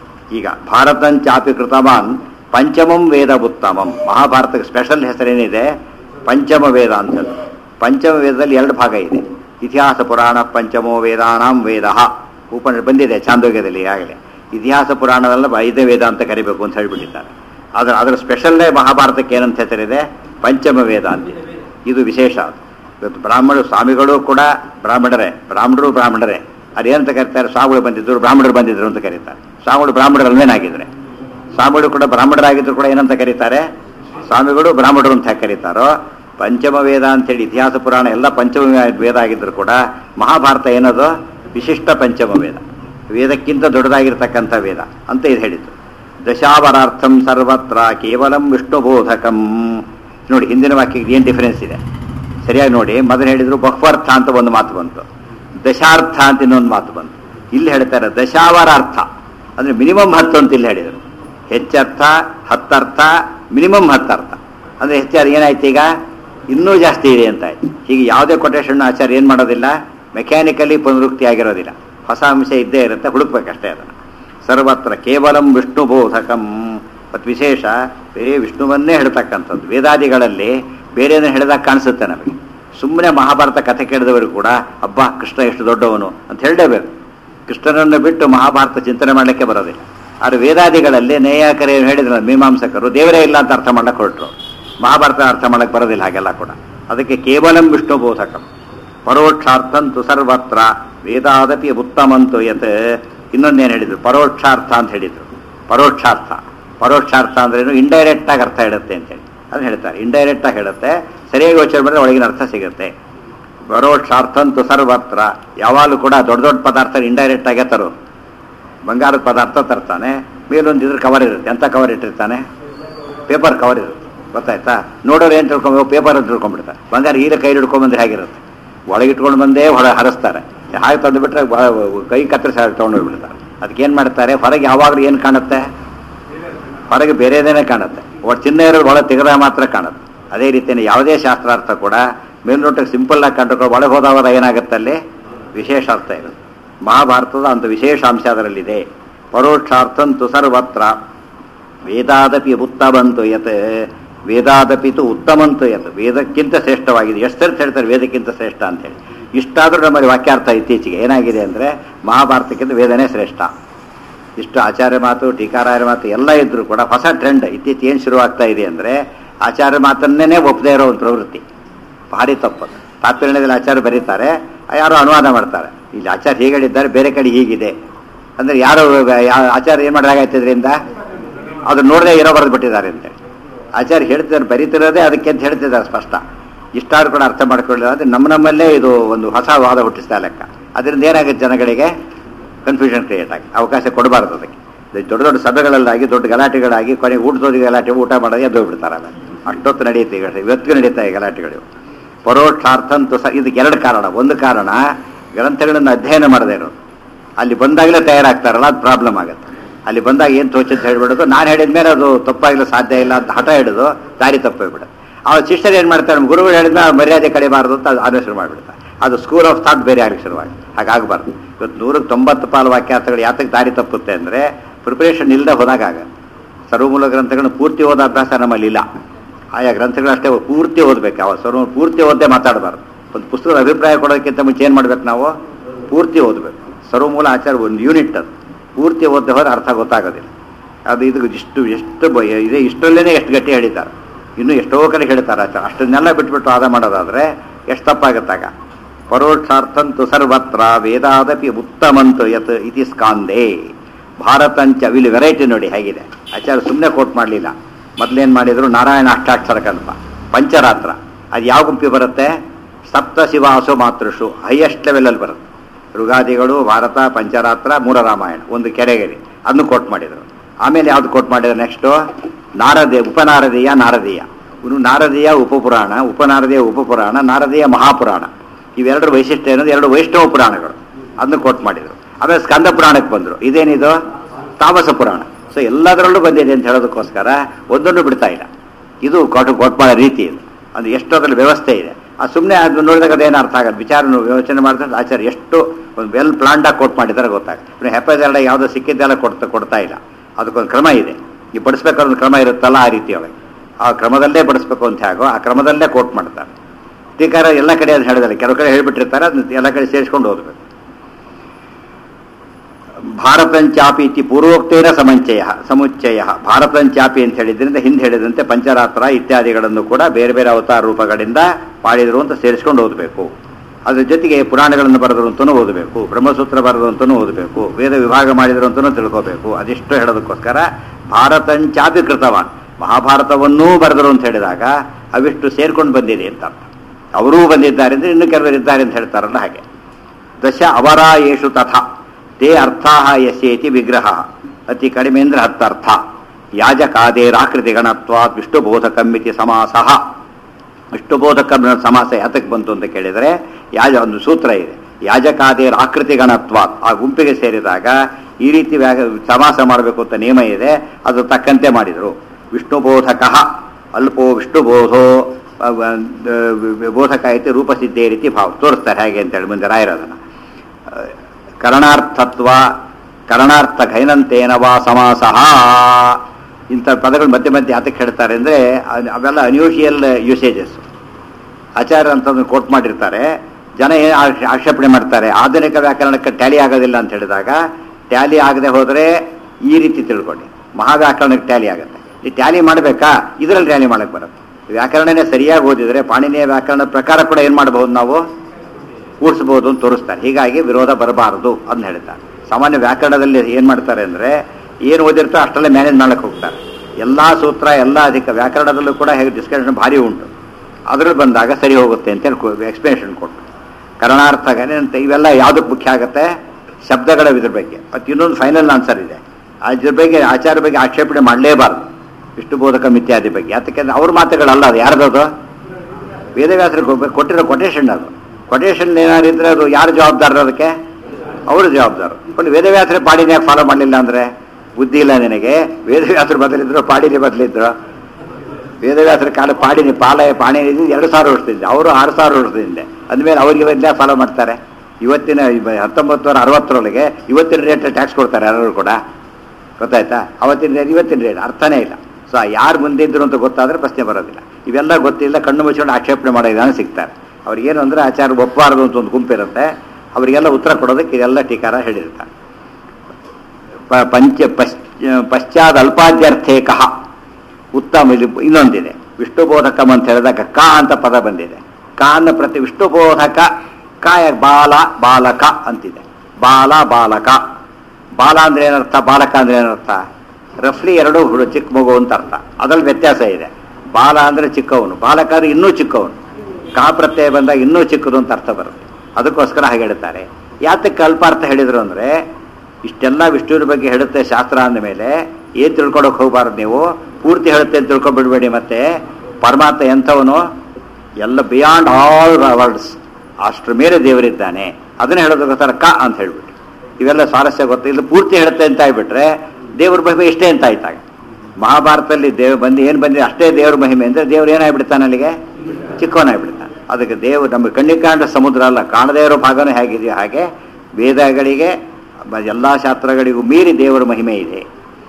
Speaker 1: ಈಗ ಭಾರತಂಚಾಪಿ ಕೃತವಾನ್ ಪಂಚಮಂ ವೇದ ಉತ್ತಮಂ ಮಹಾಭಾರತಕ್ಕೆ ಸ್ಪೆಷಲ್ ಹೆಸರೇನಿದೆ ಪಂಚಮ ವೇದ ಅಂತ ಪಂಚಮ ವೇದದಲ್ಲಿ ಎರಡು ಭಾಗ ಇದೆ ಇತಿಹಾಸ ಪುರಾಣ ಪಂಚಮೋ ವೇದಾನಾಂ ವೇದ ಉಪನಿಷತ್ ಬಂದಿದೆ ಚಾಂದೋಗ್ಯದಲ್ಲಿ ಈಗಾಗಲೇ ಇತಿಹಾಸ ಪುರಾಣದಲ್ಲ ಐದೇ ವೇದ ಅಂತ ಕರಿಬೇಕು ಅಂತ ಹೇಳಿಬಿಟ್ಟಿದ್ದಾರೆ ಅದರ ಅದರ ಸ್ಪೆಷಲ್ಲೇ ಮಹಾಭಾರತಕ್ಕೆ ಏನಂತ ಹೆಸರಿದೆ ಪಂಚಮ ವೇದ ಅಂತ ಇದು ವಿಶೇಷ ಅದು. ಇವತ್ತು ಬ್ರಾಹ್ಮಣರು ಸ್ವಾಮಿಗಳು ಕೂಡ ಬ್ರಾಹ್ಮಣರೇ ಬ್ರಾಹ್ಮಣರು ಬ್ರಾಹ್ಮಣರೇ ಅದೇನಂತ ಕರೀತಾರೆ ಸ್ವಾಮಿಗಳು ಬಂದಿದ್ರು ಬ್ರಾಹ್ಮಣರು ಬಂದಿದ್ರು ಅಂತ ಕರೀತಾರೆ ಸ್ವಾಮಿಗಳು ಬ್ರಾಹ್ಮಣರಲ್ವೇನಾಗಿದ್ರೆ ಸ್ವಾಮಿಗಳು ಕೂಡ ಬ್ರಾಹ್ಮಣರಾಗಿದ್ರು ಕೂಡ ಏನಂತ ಕರೀತಾರೆ ಸ್ವಾಮಿಗಳು ಬ್ರಾಹ್ಮಣರು ಅಂತ ಯಾಕೆ ಕರೀತಾರೋ ಪಂಚಮ ವೇದ ಅಂತೇಳಿ ಇತಿಹಾಸ ಪುರಾಣ ಎಲ್ಲ ಪಂಚಮ ವೇದ ಆಗಿದ್ರು ಕೂಡ ಮಹಾಭಾರತ ಏನದು ವಿಶಿಷ್ಟ ಪಂಚಮ ವೇದ ವೇದಕ್ಕಿಂತ ದೊಡ್ಡದಾಗಿರ್ತಕ್ಕಂಥ ವೇದ ಅಂತ ಇದು ಹೇಳಿದ್ದು ದಶಾವರಾರ್ಥಂ ಸರ್ವತ್ರ ಕೇವಲಂ ವಿಷ್ಣುಬೋಧಕಂ ನೋಡಿ ಹಿಂದಿನ ವಾಕ್ಯಕ್ಕೆ ಏನು ಡಿಫರೆನ್ಸ್ ಇದೆ ಸರಿಯಾಗಿ ನೋಡಿ ಮೊದಲು ಹೇಳಿದ್ರು ಬಹ್ವರ್ಥ ಅಂತ ಒಂದು ಮಾತು ಬಂತು ದಶಾರ್ಥ ಅಂತ ಇನ್ನೊಂದು ಮಾತು ಬಂತು ಇಲ್ಲಿ ಹೇಳ್ತಾರೆ ದಶಾವರಾರ್ಥ ಅಂದ್ರೆ ಮಿನಿಮಮ್ ಹತ್ತು ಅಂತ ಇಲ್ಲಿ ಹೇಳಿದರು ಹೆಚ್ಚರ್ಥ ಹತ್ತರ್ಥ ಮಿನಿಮಮ್ ಹತ್ತರ್ಥ ಅಂದ್ರೆ ಹೆಚ್ಚಾರು ಏನಾಯ್ತು ಈಗ ಇನ್ನೂ ಜಾಸ್ತಿ ಇದೆ ಅಂತ ಆಯ್ತು ಹೀಗೆ ಯಾವುದೇ ಕೊಟೇಶನ್ ಆಚಾರ್ಯ ಏನು ಮಾಡೋದಿಲ್ಲ ಮೆಕ್ಯಾನಿಕಲಿ ಪುನರುಕ್ತಿ ಆಗಿರೋದಿಲ್ಲ ಹೊಸ ಅಂಶ ಇದ್ದೇ ಇರುತ್ತೆ ಹುಡುಕ್ಬೇಕಷ್ಟೇ ಅದನ್ನು ಸರ್ವತ್ರ ಕೇವಲಂ ವಿಷ್ಣು ಬೋಧಕಂ ಮತ್ತು ವಿಶೇಷ ಬೇರೆ ವಿಷ್ಣುವನ್ನೇ ಹೇಳ್ತಕ್ಕಂಥದ್ದು ವೇದಾದಿಗಳಲ್ಲಿ ಬೇರೆಯನ್ನು ಹೇಳಿದಾಗ ಕಾಣಿಸುತ್ತೆ ನಮಗೆ ಸುಮ್ಮನೆ ಮಹಾಭಾರತ ಕಥೆ ಕೇಳಿದವರು ಕೂಡ ಅಬ್ಬಾ ಕೃಷ್ಣ ಎಷ್ಟು ದೊಡ್ಡವನು ಅಂತ ಹೇಳಲೇಬೇಕು ಕೃಷ್ಣನನ್ನು ಬಿಟ್ಟು ಮಹಾಭಾರತ ಚಿಂತನೆ ಮಾಡಲಿಕ್ಕೆ ಬರೋದಿಲ್ಲ ಆದರೆ ವೇದಾದಿಗಳಲ್ಲಿ ನೇಯಾಕರು ಏನು ಹೇಳಿದ್ರು ಮೀಮಾಂಸಕರು ದೇವರೇ ಇಲ್ಲ ಅಂತ ಅರ್ಥ ಮಾಡಕ್ಕೆ ಹೊರಟರು ಮಹಾಭಾರತ ಅರ್ಥ ಮಾಡಕ್ಕೆ ಬರೋದಿಲ್ಲ ಹಾಗೆಲ್ಲ ಕೂಡ ಅದಕ್ಕೆ ಕೇವಲಂ ವಿಷ್ಣು ಬೋಧಕಂ ಪರೋಕ್ಷಾರ್ಥಂತು ಸರ್ವತ್ರ ವೇದಾದಪಿ ಉತ್ತಮಂತು ಯತ್ ಇನ್ನೊಂದೇನು ಹೇಳಿದ್ರು ಪರೋಕ್ಷಾರ್ಥ ಅಂತ ಹೇಳಿದ್ರು ಪರೋಕ್ಷಾರ್ಥ ಪರೋಕ್ಷಾರ್ಥ ಅಂದ್ರೇನು ಇಂಡೈರೆಕ್ಟ್ ಆಗಿ ಅರ್ಥ ಹೇಳುತ್ತೆ ಅಂತೇಳಿ ಅದನ್ನ ಹೇಳ್ತಾರೆ ಇಂಡೈರೆಕ್ಟ್ ಆಗಿ ಹೇಳುತ್ತೆ ಸರಿಯಾಗಿ ಯೋಚನೆ ಮಾಡಿದ್ರೆ ಒಳಗಿನ ಅರ್ಥ ಸಿಗುತ್ತೆ ಪರೋಕ್ಷಾರ್ಥಂತು ಸರ್ವತ್ರ ಯಾವಾಗಲೂ ಕೂಡ ದೊಡ್ಡ ದೊಡ್ಡ ಪದಾರ್ಥ ಇಂಡೈರೆಕ್ಟ್ ಆಗೇ ತರೋರು ಬಂಗಾರದ ಪದಾರ್ಥ ತರ್ತಾನೆ ಮೇಲೊಂದು ಇದ್ರ ಕವರ್ ಇರುತ್ತೆ ಎಂಥ ಕವರ್ ಇಟ್ಟಿರ್ತಾನೆ ಪೇಪರ್ ಕವರ್ ಇರುತ್ತೆ ಗೊತ್ತಾಯ್ತಾ ನೋಡೋರು ಏನು ತಿಳ್ಕೊಂಬ ಪೇಪರ್ ಅಂತ ತಿಳ್ಕೊಂಡ್ಬಿಡ್ತಾರೆ ಬಂಗಾರ ಈಗ ಕೈ ಹಿಡ್ಕೊಂಬಂದ್ರೆ ಹೇಗಿರುತ್ತೆ ಒಳಗೆ ಇಟ್ಕೊಂಡು ಬಂದೇ ಹೊರ ಹರಿಸ್ತಾರೆ ಹಾಗೆ ತಂದುಬಿಟ್ರೆ ಕೈ ಕತ್ತರಿಸಿ ತೊಗೊಂಡು ಹೋಗ್ಬಿಡ್ತಾರೆ ಅದಕ್ಕೆ ಏನು ಮಾಡ್ತಾರೆ ಹೊರಗೆ ಯಾವಾಗಲೂ ಏನು ಕಾಣುತ್ತೆ ಹೊರಗೆ ಬೇರೆದೇನೆ ಕಾಣುತ್ತೆ ಒಟ್ಟು ಚಿನ್ನ ಇರೋದು ಒಳಗೆ ತೆಗೆದ ಮಾತ್ರ ಕಾಣುತ್ತೆ ಅದೇ ರೀತಿಯೇ ಯಾವುದೇ ಶಾಸ್ತ್ರಾರ್ಥ ಕೂಡ ಮೇಲ್ನೋಟಕ್ಕೆ ಸಿಂಪಲ್ ಆಗಿ ಕಂಡುಕೊಂಡು ಒಳಗೆ ಹೋದವರ ಏನಾಗುತ್ತೆ ಅಲ್ಲಿ ವಿಶೇಷ ಅರ್ಥ ಇರುತ್ತೆ ಮಹಾಭಾರತದ ಒಂದು ವಿಶೇಷ ಅಂಶ ಅದರಲ್ಲಿದೆ ಪರೋಕ್ಷಾರ್ಥಂತು ಸರ್ವತ್ರ ವೇದಾದಪಿ ಉತ್ತಮಂತು ಯತ್ ವೇದಾದಪಿ ತು ಉತ್ತಮಂತು ಯತ್ ವೇದಕ್ಕಿಂತ ಶ್ರೇಷ್ಠವಾಗಿದೆ ಎಷ್ಟು ಸರ್ತಿ ಹೇಳ್ತಾರೆ ವೇದಕ್ಕಿಂತ ಶ್ರೇಷ್ಠ ಅಂತ ಹೇಳಿ ಇಷ್ಟಾದರೂ ನಮ್ಮಲ್ಲಿ ವಾಕ್ಯಾರ್ಥ ಇತ್ತೀಚೆಗೆ ಏನಾಗಿದೆ ಅಂದರೆ ಮಹಾಭಾರತಕ್ಕಿಂತ ವೇದನೇ ಶ್ರೇಷ್ಠ ಇಷ್ಟು ಆಚಾರ್ಯ ಮಾತು ಟೀಕಾರಾಯರ ಮಾತು ಎಲ್ಲ ಇದ್ರು ಕೂಡ ಹೊಸ ಟ್ರೆಂಡ್ ಇತ್ತೀಚೆಗೆ ಏನು ಶುರುವಾಗ್ತಾ ಇದೆ ಅಂದರೆ ಆಚಾರ್ಯ ಮಾತನ್ನೇ ಒಪ್ಪದೇ ಇರೋ ಒಂದು ಪ್ರವೃತ್ತಿ ಭಾರಿ ತಪ್ಪದು ತಾತ್ಪರ್ಯದಲ್ಲಿ ಆಚಾರ್ಯ ಬರೀತಾರೆ ಯಾರೋ ಅನುವಾದ ಮಾಡ್ತಾರೆ ಇಲ್ಲಿ ಆಚಾರ್ಯ ಹೀಗೆ ಹೇಳಿದ್ದಾರೆ ಬೇರೆ ಕಡೆ ಹೀಗಿದೆ ಅಂದರೆ ಯಾರು ಯಾ- ಆಚಾರ್ಯ ಏನು ಮಾಡಿದಾಗಾಯ್ತು ಇದರಿಂದ ಅದು ನೋಡದೆ ಇರೋ ಬರೆದು ಬಿಟ್ಟಿದ್ದಾರೆ ಅಂತೇಳಿ ಆಚಾರ್ಯ ಹೇಳ್ತಿದ್ದಾರೆ ಬರೀತಿರೋದೇ ಅದಕ್ಕೆ ಅಂತ ಹೇಳ್ತಿದ್ದಾರೆ ಸ್ಪಷ್ಟ ಇಷ್ಟಾದ್ರು ಕೂಡ ಅರ್ಥ ಮಾಡ್ಕೊಳ್ಳಿಲ್ಲ ಅಂದರೆ ನಮ್ಮ ನಮ್ಮಲ್ಲೇ ಇದು ಒಂದು ಹೊಸ ವಾದ ಹುಟ್ಟಿಸ್ತಾ ಲೆಕ್ಕ ಅದರಿಂದ ಏನಾಗುತ್ತೆ ಜನಗಳಿಗೆ ಕನ್ಫ್ಯೂಷನ್ ಕ್ರಿಯೇಟ್ ಆಗಿ ಅವಕಾಶ ಕೊಡಬಾರ್ದು ಅದಕ್ಕೆ ಇದು ದೊಡ್ಡ ದೊಡ್ಡ ಸಭೆಗಳಲ್ಲಾಗಿ ದೊಡ್ಡ ಗಲಾಟೆಗಳಾಗಿ ಕೊನೆಗೆ ಊಟದೋರಿಗೆ ಗಲಾಟೆ ಊಟ ಮಾಡೋದು ಎದ್ದು ಹೋಗ್ಬಿಡ್ತಾರೆ ಆಮೇಲೆ ಅಷ್ಟೊತ್ತು ನಡೆಯುತ್ತೆ ಈಗ ಇವತ್ತಿಗೂ ನಡೀತಾ ಈ ಗಲಾಟೆಗಳು ಪರೋಕ್ಷಾರ್ಥಂತು ಸ ಇದಕ್ಕೆ ಎರಡು ಕಾರಣ ಒಂದು ಕಾರಣ ಗ್ರಂಥಗಳನ್ನು ಅಧ್ಯಯನ ಮಾಡದೇ ಇರೋದು ಅಲ್ಲಿ ಬಂದಾಗಲೇ ತಯಾರಾಗ್ತಾರಲ್ಲ ಅದು ಪ್ರಾಬ್ಲಮ್ ಆಗುತ್ತೆ ಅಲ್ಲಿ ಬಂದಾಗ ಏನು ತೋಚಂತ ಹೇಳ್ಬಿಡೋದು ನಾನು ಹೇಳಿದ ಮೇಲೆ ಅದು ತಪ್ಪಾಗಲು ಸಾಧ್ಯ ಇಲ್ಲ ಅಂತ ಹಠ ಹಿಡಿದು ದಾರಿ ತಪ್ಪೋಗ್ಬಿಡೋದು ಆ ಶಿಷ್ಯರು ಏನು ಮಾಡ್ತಾರೆ ನಮ್ಮ ಗುರುಗಳು ಹೇಳಿದ ಮರ್ಯಾದೆ ಕಡಿಬಾರ್ದು ಅಂತ ಅದು ಅನುಸರಣೆ ಮಾಡಿಬಿಡ್ತಾರೆ ಅದು ಸ್ಕೂಲ್ ಆಫ್ ಥಾಟ್ ಬೇರೆ ಆಗಲಿ ಶುರುವಾಗಿ ಹಾಗಾಗಬಾರ್ದು ಇವತ್ತು ನೂರಕ್ಕೆ ತೊಂಬತ್ತು ಪಾಲು ವಾಕ್ಯಾರ್ಥಗಳು ಯಾತಕ್ಕೆ ದಾರಿ ತಪ್ಪುತ್ತೆ ಅಂದರೆ ಪ್ರಿಪರೇಷನ್ ಇಲ್ಲದೆ ಹೋದಾಗ ಆಗುತ್ತೆ ಸರ್ವಮೂಲ ಗ್ರಂಥಗಳನ್ನು ಪೂರ್ತಿ ಓದೋ ಅಭ್ಯಾಸ ನಮ್ಮಲ್ಲಿ ಇಲ್ಲ ಆಯಾ ಗ್ರಂಥಗಳಷ್ಟೇ ಪೂರ್ತಿ ಓದಬೇಕು ಯಾವ ಸರ್ವ ಪೂರ್ತಿ ಓದೇ ಮಾತಾಡಬಾರ್ದು ಒಂದು ಪುಸ್ತಕದ ಅಭಿಪ್ರಾಯ ಕೊಡೋದಕ್ಕಿಂತ ಮುಂಚೆ ಏನು ಮಾಡ್ಬೇಕು ನಾವು ಪೂರ್ತಿ ಓದಬೇಕು ಸರ್ವಮೂಲ ಆಚಾರ ಒಂದು ಯೂನಿಟ್ ಅದು ಪೂರ್ತಿ ಓದದೆ ಹೋದ್ರೆ ಅರ್ಥ ಗೊತ್ತಾಗೋದಿಲ್ಲ ಅದು ಇದು ಇಷ್ಟು ಎಷ್ಟು ಬ- ಇದೆ ಇಷ್ಟರಲ್ಲೇ ಎಷ್ಟು ಗಟ್ಟಿ ಹೇಳಿದ್ದಾರೆ ಇನ್ನು ಎಷ್ಟೋ ಕಡೆ ಹೇಳ್ತಾರೆ ಆಚಾರ ಅಷ್ಟನ್ನೆಲ್ಲ ಬಿಟ್ಬಿಟ್ಟು ವಾದ ಮಾಡೋದಾದ್ರೆ ಎಷ್ಟು ತಪ್ಪಾಗತ್ತಾಗ ಪರೋಕ್ಷಾರ್ಥಂತು ಸರ್ವತ್ರ ವೇದಾದಪಿ ಉತ್ತಮಂತು ಯತ್ ಇತಿ ಸ್ಕಾಂದೇ ಭಾರತಂಚ ಇಲ್ಲಿ ವೆರೈಟಿ ನೋಡಿ ಹೇಗಿದೆ ಆಚಾರ್ಯ ಸುಮ್ಮನೆ ಕೋಟ್ ಮಾಡಲಿಲ್ಲ ಮೊದಲೇನು ಮಾಡಿದ್ರು ನಾರಾಯಣ ಅಷ್ಟಾಕ್ಷರ ಕಲ್ಪ ಪಂಚರಾತ್ರ ಅದು ಯಾವ ಗುಂಪಿ ಬರುತ್ತೆ ಸಪ್ತ ಶಿವಾಸು ಮಾತೃಷು ಹೈಯೆಸ್ಟ್ ಲೆವೆಲಲ್ಲಿ ಬರುತ್ತೆ ಋಗಾದಿಗಳು ಭಾರತ ಪಂಚರಾತ್ರ ಮೂರ ರಾಮಾಯಣ ಒಂದು ಕೆರೆಗೆರೆ ಅದನ್ನು ಕೋಟ್ ಮಾಡಿದರು ಆಮೇಲೆ ಯಾವ್ದು ಕೋಟ್ ಮಾಡಿದ್ರು ನೆಕ್ಸ್ಟು ನಾರದೇ ಉಪನಾರದೀಯ ನಾರದೀಯ ಇನ್ನು ನಾರದೀಯ ಉಪಪುರಾಣ ಉಪನಾರದೀಯ ಉಪಪುರಾಣ ನಾರದೀಯ ಮಹಾಪುರಾಣ ಇವೆರಡರ ವೈಶಿಷ್ಟ್ಯ ಏನಂದ್ರೆ ಎರಡು ವೈಷ್ಣವ ಪುರಾಣಗಳು ಅದನ್ನು ಕೋಟ್ ಮಾಡಿದರು ಆಮೇಲೆ ಸ್ಕಂದ ಪುರಾಣಕ್ಕೆ ಬಂದರು ಇದೇನಿದು ತಾಮಸ ಪುರಾಣ ಸೊ ಎಲ್ಲದರಲ್ಲೂ ಬಂದಿದೆ ಅಂತ ಹೇಳೋದಕ್ಕೋಸ್ಕರ ಒಂದೊಂದು ಬಿಡ್ತಾ ಇಲ್ಲ ಇದು ಕೋಟ್ ಕೋಟ್ ಮಾಡೋ ರೀತಿ ಇದು ಅದು ಎಷ್ಟು ಅದರಲ್ಲಿ ವ್ಯವಸ್ಥೆ ಇದೆ ಆ ಸುಮ್ಮನೆ ಅದು ನೋಡಿದಾಗ ಅದೇನು ಅರ್ಥ ಆಗಲ್ಲ ವಿಚಾರ ಯೋಚನೆ ಮಾಡಿದ್ರೆ ಆಚಾರ್ಯ ಎಷ್ಟು ಒಂದು ವೆಲ್ ಪ್ಲಾನ್ಡಾಗಿ ಕೋಟ್ ಮಾಡಿದ್ದಾರೆ ಗೊತ್ತಾಗುತ್ತೆ ಹೆಪ್ಪದೆಲ್ಲ ಯಾವುದೋ ಸಿಕ್ಕಿದ್ದೆಲ್ಲ ಕೊಡ್ತಾ ಕೊಡ್ತಾ ಇಲ್ಲ ಅದಕ್ಕೊಂದು ಕ್ರಮ ಇದೆ ಈ ಬಡಿಸ್ಬೇಕಾದ್ರೆ ಒಂದು ಕ್ರಮ ಇರುತ್ತಲ್ಲ ಆ ರೀತಿಯೊಳಗೆ ಆ ಕ್ರಮದಲ್ಲೇ ಬಡಿಸ್ಬೇಕು ಅಂತ ಹೇಗೋ ಆ ಕ್ರಮದಲ್ಲೇ ಕೋಟ್ ಮಾಡ್ತಾರೆ ಟೀಕಾರ ಎಲ್ಲ ಕಡೆ ಅದು ಹೇಳಿದಾರೆ ಕೆಲವು ಕಡೆ ಹೇಳ್ಬಿಟ್ಟಿರ್ತಾರೆ ಅದನ್ನ ಎಲ್ಲ ಕಡೆ ಸೇರಿಸ್ಕೊಂಡು ಓದಬೇಕು ಭಾರತಂಚಾಪಿ ಇತಿ ಪೂರ್ವೋಕ್ತೇನ ಸಮಂಚಯ ಸಮುಚ್ಚಯ ಭಾರತಂಚಾಪಿ ಅಂತ ಹೇಳಿದ್ರಿಂದ ಹಿಂದೆ ಹೇಳಿದಂತೆ ಪಂಚರಾತ್ರ ಇತ್ಯಾದಿಗಳನ್ನು ಕೂಡ ಬೇರೆ ಬೇರೆ ಅವತಾರ ರೂಪಗಳಿಂದ ಮಾಡಿದ್ರು ಅಂತ ಸೇರಿಸ್ಕೊಂಡು ಓದಬೇಕು ಅದ್ರ ಜೊತೆಗೆ ಪುರಾಣಗಳನ್ನು ಬರೆದ್ರು ಅಂತಲೂ ಓದಬೇಕು ಬ್ರಹ್ಮಸೂತ್ರ ಬರೆದ್ರು ಅಂತಲೂ ಓದಬೇಕು ವೇದ ವಿಭಾಗ ಮಾಡಿದ್ರು ಅಂತಲೂ ತಿಳ್ಕೋಬೇಕು ಅದಿಷ್ಟು ಹೇಳೋದಕ್ಕೋಸ್ಕರ ಭಾರತಂಚಾಪಿ ಕೃತವಾನ್ ಮಹಾಭಾರತವನ್ನೂ ಬರೆದರು ಅಂತ ಹೇಳಿದಾಗ ಅವಿಷ್ಟು ಸೇರ್ಕೊಂಡು ಬಂದಿದೆ ಅಂತ ಅರ್ಥ ಅವರೂ ಬಂದಿದ್ದಾರೆ ಅಂದರೆ ಇನ್ನು ಕೆಲವರು ಇದ್ದಾರೆ ಅಂತ ಹೇಳ್ತಾರಲ್ಲ ಹಾಗೆ ದಶ ಅವರಾಯೇಷು ತಥಾ ತೇ ಅರ್ಥಾ ಯಸ್ಯೇತಿ ವಿಗ್ರಹ ಅತಿ ಕಡಿಮೆ ಅಂದ್ರೆ ಹತ್ತರ್ಥ ಯಾಜಕಾದೇರಾಕೃತಿ ಗಣತ್ವಾತ್ ವಿಷ್ಣುಬೋಧಕಂ ಇತಿ ಸಮಾಸಃ ವಿಷ್ಣುಬೋಧಕಂ ಅನ್ನೋ ಸಮಾಸ ಯಾತಕ್ಕೆ ಬಂತು ಅಂತ ಕೇಳಿದರೆ ಯಾಜ ಒಂದು ಸೂತ್ರ ಇದೆ ಯಾಜಕಾದೇರ ಆಕೃತಿ ಗಣತ್ವಾತ್ ಆ ಗುಂಪಿಗೆ ಸೇರಿದಾಗ ಈ ರೀತಿ ವ್ಯಾ- ಸಮಾಸ ಮಾಡಬೇಕು ಅಂತ ನಿಯಮ ಇದೆ ಅದು ತಕ್ಕಂತೆ ಮಾಡಿದರು ವಿಷ್ಣುಬೋಧಕ ಅಲ್ಪೋ ವಿಷ್ಣುಬೋಧೋ ಅ, ಅ, ದ- ಬೋಧಕ ಐತಿ ರೂಪಸಿದ್ಧೇ ರೀತಿ ಭಾವ ತೋರಿಸ್ತಾರೆ ಹೇಗೆ ಅಂತೇಳಿ ಮುಂದೆ ರಾಯರದನ್ನ ಕರಣಾರ್ಥತ್ವ ಕರಣಾರ್ಥ ಘೈನಂತೇನ ವಾ ಸಮಾಸಃ ಇಂಥ ಪದಗಳು ಮಧ್ಯೆ ಮಧ್ಯೆ ಯಾತಕ್ಕೆ ಹೇಳ್ತಾರೆ ಅಂದರೆ ಅವೆಲ್ಲ ಅನ್ಯೂಷಿಯಲ್ ಯೂಸೇಜಸ್ ಆಚಾರ್ಯ ಅಂತಂದು ಕೋಟ್ ಮಾಡಿರ್ತಾರೆ ಜನ ಏನು ಆಕ್ಷೇಪಣೆ ಮಾಡ್ತಾರೆ ಆಧುನಿಕ ವ್ಯಾಕರಣಕ್ಕೆ ಟ್ಯಾಲಿ ಆಗೋದಿಲ್ಲ ಅಂತ ಹೇಳಿದಾಗ ಟ್ಯಾಲಿ ಆಗದೆ ಹೋದರೆ ಈ ರೀತಿ ತಿಳ್ಕೊಳ್ಳಿ ಮಹಾವ್ಯಾಕರಣಕ್ಕೆ ಟ್ಯಾಲಿ ಆಗುತ್ತೆ ಈ ಟ್ಯಾಲಿ ಮಾಡಬೇಕಾ ಇದರಲ್ಲಿ ಟ್ಯಾಲಿ ಮಾಡಕ್ಕೆ ಬರುತ್ತೆ ವ್ಯಾಕರಣನೇ ಸರಿಯಾಗಿ ಓದಿದರೆ ಪಾಣಿನಿಯ ವ್ಯಾಕರಣದ ಪ್ರಕಾರ ಕೂಡ ಏನು ಮಾಡಬಹುದು ನಾವು ಕೂಡಿಸ್ಬೋದು ಅಂತ ತೋರಿಸ್ತಾರೆ ಹೀಗಾಗಿ ವಿರೋಧ ಬರಬಾರದು ಅಂತ ಹೇಳ್ತಾರೆ ಸಾಮಾನ್ಯ ವ್ಯಾಕರಣದಲ್ಲಿ ಏನು ಮಾಡ್ತಾರೆ ಅಂದರೆ ಏನು ಓದಿರ್ತೋ ಅಷ್ಟಲ್ಲೇ ಮ್ಯಾನೇಜ್ ಮಾಡಕ್ಕೆ ಹೋಗ್ತಾರೆ ಎಲ್ಲ ಸೂತ್ರ ಎಲ್ಲ ಅಧಿಕ ವ್ಯಾಕರಣದಲ್ಲೂ ಕೂಡ ಹೇಗೆ ಡಿಸ್ಕಷನ್ ಭಾರಿ ಉಂಟು ಅದ್ರಲ್ಲಿ ಬಂದಾಗ ಸರಿ ಹೋಗುತ್ತೆ ಅಂತೇಳಿ ಎಕ್ಸ್ಪ್ಲನೇಷನ್ ಕೊಟ್ಟು ಕರಣಾರ್ಥ ಅಂತ ಇವೆಲ್ಲ ಯಾವುದಕ್ಕೆ ಮುಖ್ಯ ಆಗುತ್ತೆ ಶಬ್ದಗಳ ಇದ್ರ ಬಗ್ಗೆ ಮತ್ತು ಇನ್ನೊಂದು ಫೈನಲ್ ಆನ್ಸರ್ ಇದೆ ಅದ್ರ ಬಗ್ಗೆ ಆಚಾರ ಬಗ್ಗೆ ಆಕ್ಷೇಪಣೆ ಮಾಡಲೇಬಾರ್ದು ವಿಷ್ಣು ಬೋಧಕ ಇತ್ಯಾದಿ ಬಗ್ಗೆ ಯಾತಕ್ಕೆ ಅವ್ರ ಮಾತುಗಳಲ್ಲ ಅದು ಯಾರ್ದದು ವೇದವ್ಯಾಸರಿಗೆ ಹೋಗ್ಬೇಕು ಕೊಟ್ಟಿರೋ ಕೊಟೇಶನ್ ಅದು ಕೊಟೇಶನ್ ಏನಾದ್ರು ಇದ್ರೆ ಅದು ಯಾರು ಜವಾಬ್ದಾರರು ಅದಕ್ಕೆ ಅವರು ಜವಾಬ್ದಾರು ಬಟ್ ವೇದವ್ಯಾಸರ ಪಾಡಿನ ಯಾಕೆ ಫಾಲೋ ಮಾಡಲಿಲ್ಲ ಅಂದರೆ ಬುದ್ಧಿ ಇಲ್ಲ ನಿನಗೆ ವೇದವ್ಯಾಸರು ಬದಲಿದ್ರು ಪಾಡಿನಿ ಬದಲಿದ್ರು ವೇದವ್ಯಾಸರ ಕಾಲ ಪಾಡಿನಿ ಪಾಲ ಪಾಣಿ ಎರಡು ಸಾವಿರ ವರ್ಷದಿಂದ ಅವರು ಆರು ಸಾವಿರ ವರ್ಷದಿಂದ ಅಂದಮೇಲೆ ಅವ್ರಿಗೆ ಇವೆಲ್ಲ ಫಾಲೋ ಮಾಡ್ತಾರೆ ಇವತ್ತಿನ ಹತ್ತೊಂಬತ್ತು ನೂರ ಅರವತ್ತರೊಳಗೆ ಇವತ್ತಿನ ರೇಟ್ ಟ್ಯಾಕ್ಸ್ ಕೊಡ್ತಾರೆ ಯಾರು ಕೂಡ ಗೊತ್ತಾಯ್ತಾ ಅವತ್ತಿನ ರೇಟ್ ಇವತ್ತಿನ ರೇಟ್ ಅರ್ಥನೇ ಇಲ್ಲ ಸೊ ಯಾರು ಮುಂದೆ ಇದ್ರು ಅಂತ ಗೊತ್ತಾದ್ರೆ ಪ್ರಶ್ನೆ ಬರೋದಿಲ್ಲ ಇವೆಲ್ಲ ಗೊತ್ತಿಲ್ಲ ಕಣ್ಣು ಮುಚ್ಕೊಂಡು ಆಕ್ಷೇಪಣೆ ಮಾಡೋ ವಿಧಾನ ಸಿಗ್ತಾರೆ ಅವ್ರಿಗೇನು ಅಂದರೆ ಆಚಾರ ಒಪ್ಪಬಾರದು ಅಂತ ಒಂದು ಗುಂಪಿರುತ್ತೆ ಅವರಿಗೆಲ್ಲ ಉತ್ತರ ಕೊಡೋದಕ್ಕೆ ಇದೆಲ್ಲ ಟೀಕಾರ ಹೇಳಿರ್ತಾರೆ ಪ- ಪಂಚ ಪಶ್ಚ ಪಶ್ಚಾತ್ ಅಲ್ಪಾದ್ಯರ್ಥೇ ಕಹ ಉತ್ತಮ ಇಲ್ಲಿ ಇನ್ನೊಂದಿದೆ ವಿಷ್ಣುಬೋಧಕಂ ಅಂತ ಹೇಳಿದಾಗ ಕ ಅಂತ ಪದ ಬಂದಿದೆ ಕ ಅನ್ನ ಪ್ರತಿ ವಿಷ್ಣುಬೋಧಕ ಕಾಯ ಬಾಲ ಬಾಲಕ ಅಂತಿದೆ ಬಾಲ ಬಾಲಕ ಬಾಲ ಅಂದ್ರೆ ಏನರ್ಥ ಬಾಲಕ ಅಂದ್ರೆ ಏನರ್ಥ ರಫ್ಲಿ ಎರಡು ಹುಡು ಚಿಕ್ಕ ಮಗು ಅಂತ ಅರ್ಥ ಅದ್ರಲ್ಲಿ ವ್ಯತ್ಯಾಸ ಇದೆ ಬಾಲ ಅಂದ್ರೆ ಚಿಕ್ಕವನು ಬಾಲಕ ಅಂದ್ರೆ ಇನ್ನೂ ಚಿಕ್ಕವನು ಕಾ ಪ್ರತ್ಯಯ ಬಂದಾಗ ಇನ್ನೂ ಚಿಕ್ಕದು ಅಂತ ಅರ್ಥ ಬರುತ್ತೆ ಅದಕ್ಕೋಸ್ಕರ ಹಾಗೆ ಹೇಳ್ತಾರೆ ಯಾತಕ್ಕೆ ಅಲ್ಪ ಅರ್ಥ ಹೇಳಿದ್ರು ಅಂದ್ರೆ ಇಷ್ಟೆಲ್ಲ ವಿಷ್ಣುವಿನ ಬಗ್ಗೆ ಹೇಳುತ್ತೆ ಶಾಸ್ತ್ರ ಅಂದ ಮೇಲೆ ಏನ್ ತಿಳ್ಕೊಳಕ್ ಹೋಗ್ಬಾರ್ದು ನೀವು ಪೂರ್ತಿ ಹೇಳುತ್ತೆ ಅಂತ ತಿಳ್ಕೊಂಡ್ಬಿಡ್ಬೇಡಿ ಮತ್ತೆ ಪರಮಾತ್ಮ ಎಂಥವನು ಎಲ್ಲ ಬಿಯಾಂಡ್ ಆಲ್ ವರ್ಡ್ಸ್ ಅಷ್ಟ್ರ ಮೇಲೆ ದೇವರಿದ್ದಾನೆ ಅದನ್ನ ಹೇಳೋದಕ್ಕೋಸ್ಕರ ಕ ಅಂತ ಹೇಳ್ಬಿಟ್ಟು ಇವೆಲ್ಲ ಸ್ವಾರಸ್ಯ ಗೊತ್ತು ಇಲ್ಲಿ ಪೂರ್ತಿ ಹೇಳುತ್ತೆ ಅಂತ ಆಗ್ಬಿಟ್ರೆ ದೇವ್ರ ಮಹಿಮೆ ಇಷ್ಟೇ ಅಂತ ಆಯ್ತಾಗ ಮಹಾಭಾರತದಲ್ಲಿ ದೇವ್ ಬಂದು ಏನು ಬಂದಿದೆ ಅಷ್ಟೇ ದೇವ್ರ ಮಹಿಮೆ ಅಂದ್ರೆ ದೇವ್ರು ಏನಾಗ್ಬಿಡ್ತಾನೆ ಅಲ್ಲಿಗೆ ಚಿಕ್ಕವನಾಗ್ಬಿಡ್ತಾನೆ ಅದಕ್ಕೆ ದೇವ್ ನಮ್ಮ ಕಣ್ಣಿಗೆ ಕಾಣ ಸಮುದ್ರ ಅಲ್ಲ ಕಾಣದೇ ಇರೋ ಭಾಗನೂ ಹೇಗಿದೆಯೋ ಹಾಗೆ ವೇದಗಳಿಗೆ ಬ- ಎಲ್ಲಾ ಶಾಸ್ತ್ರಗಳಿಗೂ ಮೀರಿ ದೇವರ ಮಹಿಮೆ ಇದೆ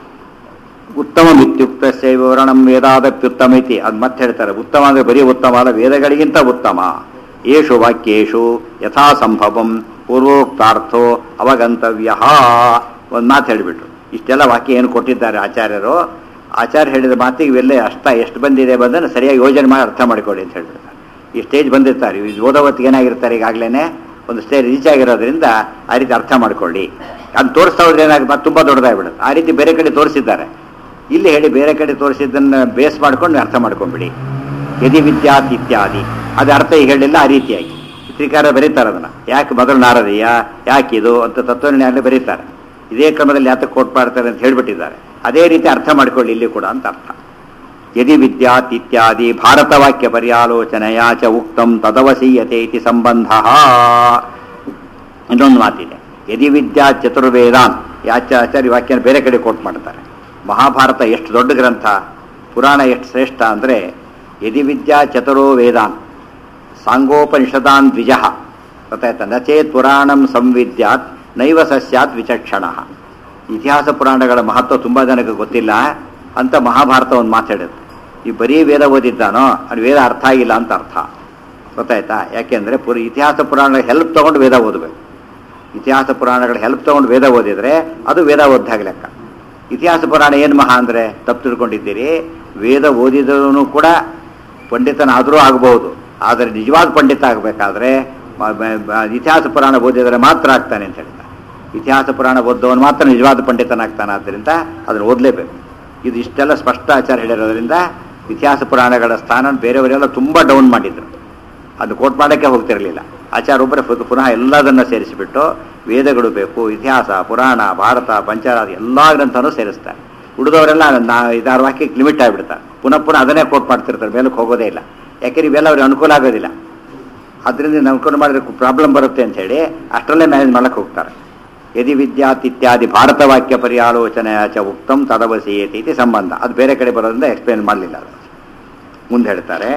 Speaker 1: ಉತ್ತಮ ಮಿತ್ಯುಕ್ತ ವಿವರಣಂ ವೇದಾದಪ್ಯುತ್ತಮ ಇತಿ ಅದು ಮತ್ತೆ ಹೇಳ್ತಾರೆ ಉತ್ತಮ ಅಂದ್ರೆ ಬರೀ ಉತ್ತಮ ಅಲ್ಲ ವೇದಗಳಿಗಿಂತ ಉತ್ತಮ ಏಷು ವಾಕ್ಯೇಶು ಯಥಾ ಸಂಭವಂ ಪೂರ್ವೋಕ್ತಾರ್ಥೋ ಅವಗಂತವ್ಯ ಒಂದು ಮಾತು ಹೇಳಿಬಿಟ್ರು ಇಷ್ಟೆಲ್ಲ ವಾಕ್ಯ ಏನು ಕೊಟ್ಟಿದ್ದಾರೆ ಆಚಾರ್ಯರು ಆಚಾರ್ಯ ಹೇಳಿದ ಮಾತಿಗೆ ಇವೆಲ್ಲ ಅಷ್ಟ ಎಷ್ಟು ಬಂದಿದೆ ಬಂದನ್ನು ಸರಿಯಾಗಿ ಯೋಜನೆ ಮಾಡಿ ಅರ್ಥ ಮಾಡಿಕೊಳ್ಳಿ ಅಂತ ಹೇಳ್ಬಿಡ್ತಾರೆ ಈ ಸ್ಟೇಜ್ ಬಂದಿರ್ತಾರೆ ಇದು ಓದೋ ಹೊತ್ತಿಗೆ ಏನಾಗಿರ್ತಾರೆ ಈಗಾಗಲೇ ಒಂದು ಸ್ಟೇಜ್ ರೀಚ್ ಆಗಿರೋದ್ರಿಂದ ಆ ರೀತಿ ಅರ್ಥ ಮಾಡ್ಕೊಳ್ಳಿ ಅದು ತೋರಿಸ್ತಾ ಹೋದ್ರೆ ಏನಾಗುತ್ತೆ ಮತ್ತೆ ತುಂಬ ದೊಡ್ಡದಾಗ್ಬಿಡುತ್ತೆ ಆ ರೀತಿ ಬೇರೆ ಕಡೆ ತೋರಿಸಿದ್ದಾರೆ ಇಲ್ಲಿ ಹೇಳಿ ಬೇರೆ ಕಡೆ ತೋರಿಸಿದ್ದನ್ನ ಬೇಸ್ ಮಾಡ್ಕೊಂಡು ಅರ್ಥ ಮಾಡ್ಕೊಂಬಿಡಿ ಯದಿ ವಿದ್ಯಾತ್ ಇತ್ಯಾದಿ ಅದು ಅರ್ಥ ಈಗ ಹೇಳಿಲ್ಲ ಆ ರೀತಿಯಾಗಿ ಶ್ರೀಕಾರ ಬರೀತಾರೆ ಅದನ್ನ ಯಾಕೆ ಮೊದಲು ನಾರದೀಯ ಯಾಕಿದು ಅಂತ ತತ್ವಜ್ಞಾನ ಬರೀತಾರೆ ಇದೇ ಕ್ರಮದಲ್ಲಿ ಯಾತಕ್ಕೆ ಕೋಟ್ ಮಾಡ್ತಾರೆ ಅಂತ ಹೇಳ್ಬಿಟ್ಟಿದ್ದಾರೆ ಅದೇ ರೀತಿ ಅರ್ಥ ಮಾಡ್ಕೊಳ್ಳಿ ಇಲ್ಲಿ ಕೂಡ ಅಂತ ಅರ್ಥ ಯದಿ ವಿದ್ಯಾತ್ ಇತ್ಯಾದಿ ಭಾರತವಾಕ್ಯ ಪರ್ಯಾಲೋಚನೆಯ ಚ ಉಕ್ತಂ ತದವಸೀಯತೆ ಇತಿ ಸಂಬಂಧ ಇನ್ನೊಂದು ಮಾತಿದೆ ಯದಿ ವಿದ್ಯಾ ಚತುರ್ವೇದಾನ್ ಯಾಚ ಆಚಾರ್ಯ ವಾಕ್ಯನ ಬೇರೆ ಕಡೆ ಕೋಟ್ ಮಾಡ್ತಾರೆ ಮಹಾಭಾರತ ಎಷ್ಟು ದೊಡ್ಡ ಗ್ರಂಥ ಪುರಾಣ ಎಷ್ಟು ಶ್ರೇಷ್ಠ ಅಂದರೆ ಯದಿ ವಿದ್ಯಾ ಚತುರೋ ವೇದಾನ್ ಸಾಂಗೋಪನಿಷದಾನ್ ದ್ವಿಜ ಗೊತ್ತಾಯ್ತಾ ನಚೇತ್ ಪುರಾಣಂ ಸಂವಿದ್ಯಾತ್ ನೈವ ಸಸ್ಯಾತ್ ವಿಚಕ್ಷಣ ಇತಿಹಾಸ ಪುರಾಣಗಳ ಮಹತ್ವ ತುಂಬ ಜನಕ್ಕೆ ಗೊತ್ತಿಲ್ಲ ಅಂತ ಮಹಾಭಾರತ ಒಂದು ಮಾತಾಡೋದು ಈ ಬರೀ ವೇದ ಓದಿದ್ದಾನೋ ಅದು ವೇದ ಅರ್ಥ ಆಗಿಲ್ಲ ಅಂತ ಅರ್ಥ ಗೊತ್ತಾಯ್ತಾ ಯಾಕೆಂದ್ರೆ ಪುರ ಇತಿಹಾಸ ಪುರಾಣ ಹೆಲ್ಪ್ ತಗೊಂಡು ವೇದ ಓದಬೇಕು ಇತಿಹಾಸ ಪುರಾಣಗಳ ಹೆಲ್ಪ್ ತಗೊಂಡು ವೇದ ಓದಿದ್ರೆ ಅದು ವೇದ ಓದ್ದಾಗ ಲೆಕ್ಕ ಇತಿಹಾಸ ಪುರಾಣ ಏನು ಮಹಾ ಅಂದರೆ ತಪ್ಪು ತಿಳ್ಕೊಂಡಿದ್ದೀರಿ ವೇದ ಓದಿದರೂ ಕೂಡ ಪಂಡಿತನಾದರೂ ಆಗಬಹುದು ಆದರೆ ನಿಜವಾದ ಪಂಡಿತ ಆಗಬೇಕಾದ್ರೆ ಇತಿಹಾಸ ಪುರಾಣ ಓದಿದರೆ ಮಾತ್ರ ಆಗ್ತಾನೆ ಅಂತ ಹೇಳ್ತಾರೆ ಇತಿಹಾಸ ಪುರಾಣ ಓದ್ದವನು ಮಾತ್ರ ನಿಜವಾದ ಪಂಡಿತನಾಗ್ತಾನೆ ಆದ್ದರಿಂದ ಅದನ್ನು ಓದಲೇಬೇಕು ಇದು ಇಷ್ಟೆಲ್ಲ ಸ್ಪಷ್ಟ ಆಚಾರ ಹೇಳಿರೋದ್ರಿಂದ ಇತಿಹಾಸ ಪುರಾಣಗಳ ಸ್ಥಾನ ಬೇರೆಯವರೆಲ್ಲ ತುಂಬ ಡೌನ್ ಮಾಡಿದ್ರು ಅದು ಕೋಟ್ ಮಾಡೋಕ್ಕೆ ಹೋಗ್ತಿರಲಿಲ್ಲ ಆಚಾರ ಒಬ್ಬರೇ ಪು- ಪುನಃ ಎಲ್ಲದನ್ನ ಸೇರಿಸಿಬಿಟ್ಟು ವೇದಗಳು ಬೇಕು ಇತಿಹಾಸ ಪುರಾಣ ಭಾರತ ಪಂಚರಾದ ಎಲ್ಲ ಗ್ರಂಥನೂ ಸೇರಿಸ್ತಾರೆ ಉಳಿದವರೆಲ್ಲ ನಾ ಇದಾರು ವಾಕ್ಯಕ್ಕೆ ಲಿಮಿಟ್ ಆಗಿಬಿಡ್ತಾರೆ ಪುನಃ ಪುನಃ ಅದನ್ನೇ ಕೋಟ್ ಮಾಡ್ತಿರ್ತಾರೆ ಮೇಲಕ್ಕೆ ಹೋಗೋದೇ ಇಲ್ಲ ಯಾಕೆಂದ್ರೆ ಇವೆಲ್ಲ ಅವ್ರಿಗೆ ಅನುಕೂಲ ಆಗೋದಿಲ್ಲ ಅದರಿಂದ ಅನುಕೂಲ ಮಾಡಿದ್ರೆ ಪ್ರಾಬ್ಲಮ್ ಬರುತ್ತೆ ಅಂತ ಹೇಳಿ ಅಷ್ಟರಲ್ಲೇ ಮ್ಯಾನೇಜ್ ಮಾಡಕ್ಕೆ ಹೋಗ್ತಾರೆ ಯದಿ ವಿದ್ಯಾತ್ ಇತ್ಯಾದಿ ಭಾರತ ವಾಕ್ಯ ಪರ್ಯಾಲೋಚನೆಯ ಚ ಉಕ್ತಂ ತದವಸೀಯತೆ ಇತಿ ಸಂಬಂಧ ಅದು ಬೇರೆ ಕಡೆ ಬರೋದ್ರಿಂದ ಎಕ್ಸ್ಪ್ಲೇನ್ ಮಾಡಲಿಲ್ಲ ಅದು ಮುಂದೆ ಹೇಳ್ತಾರೆ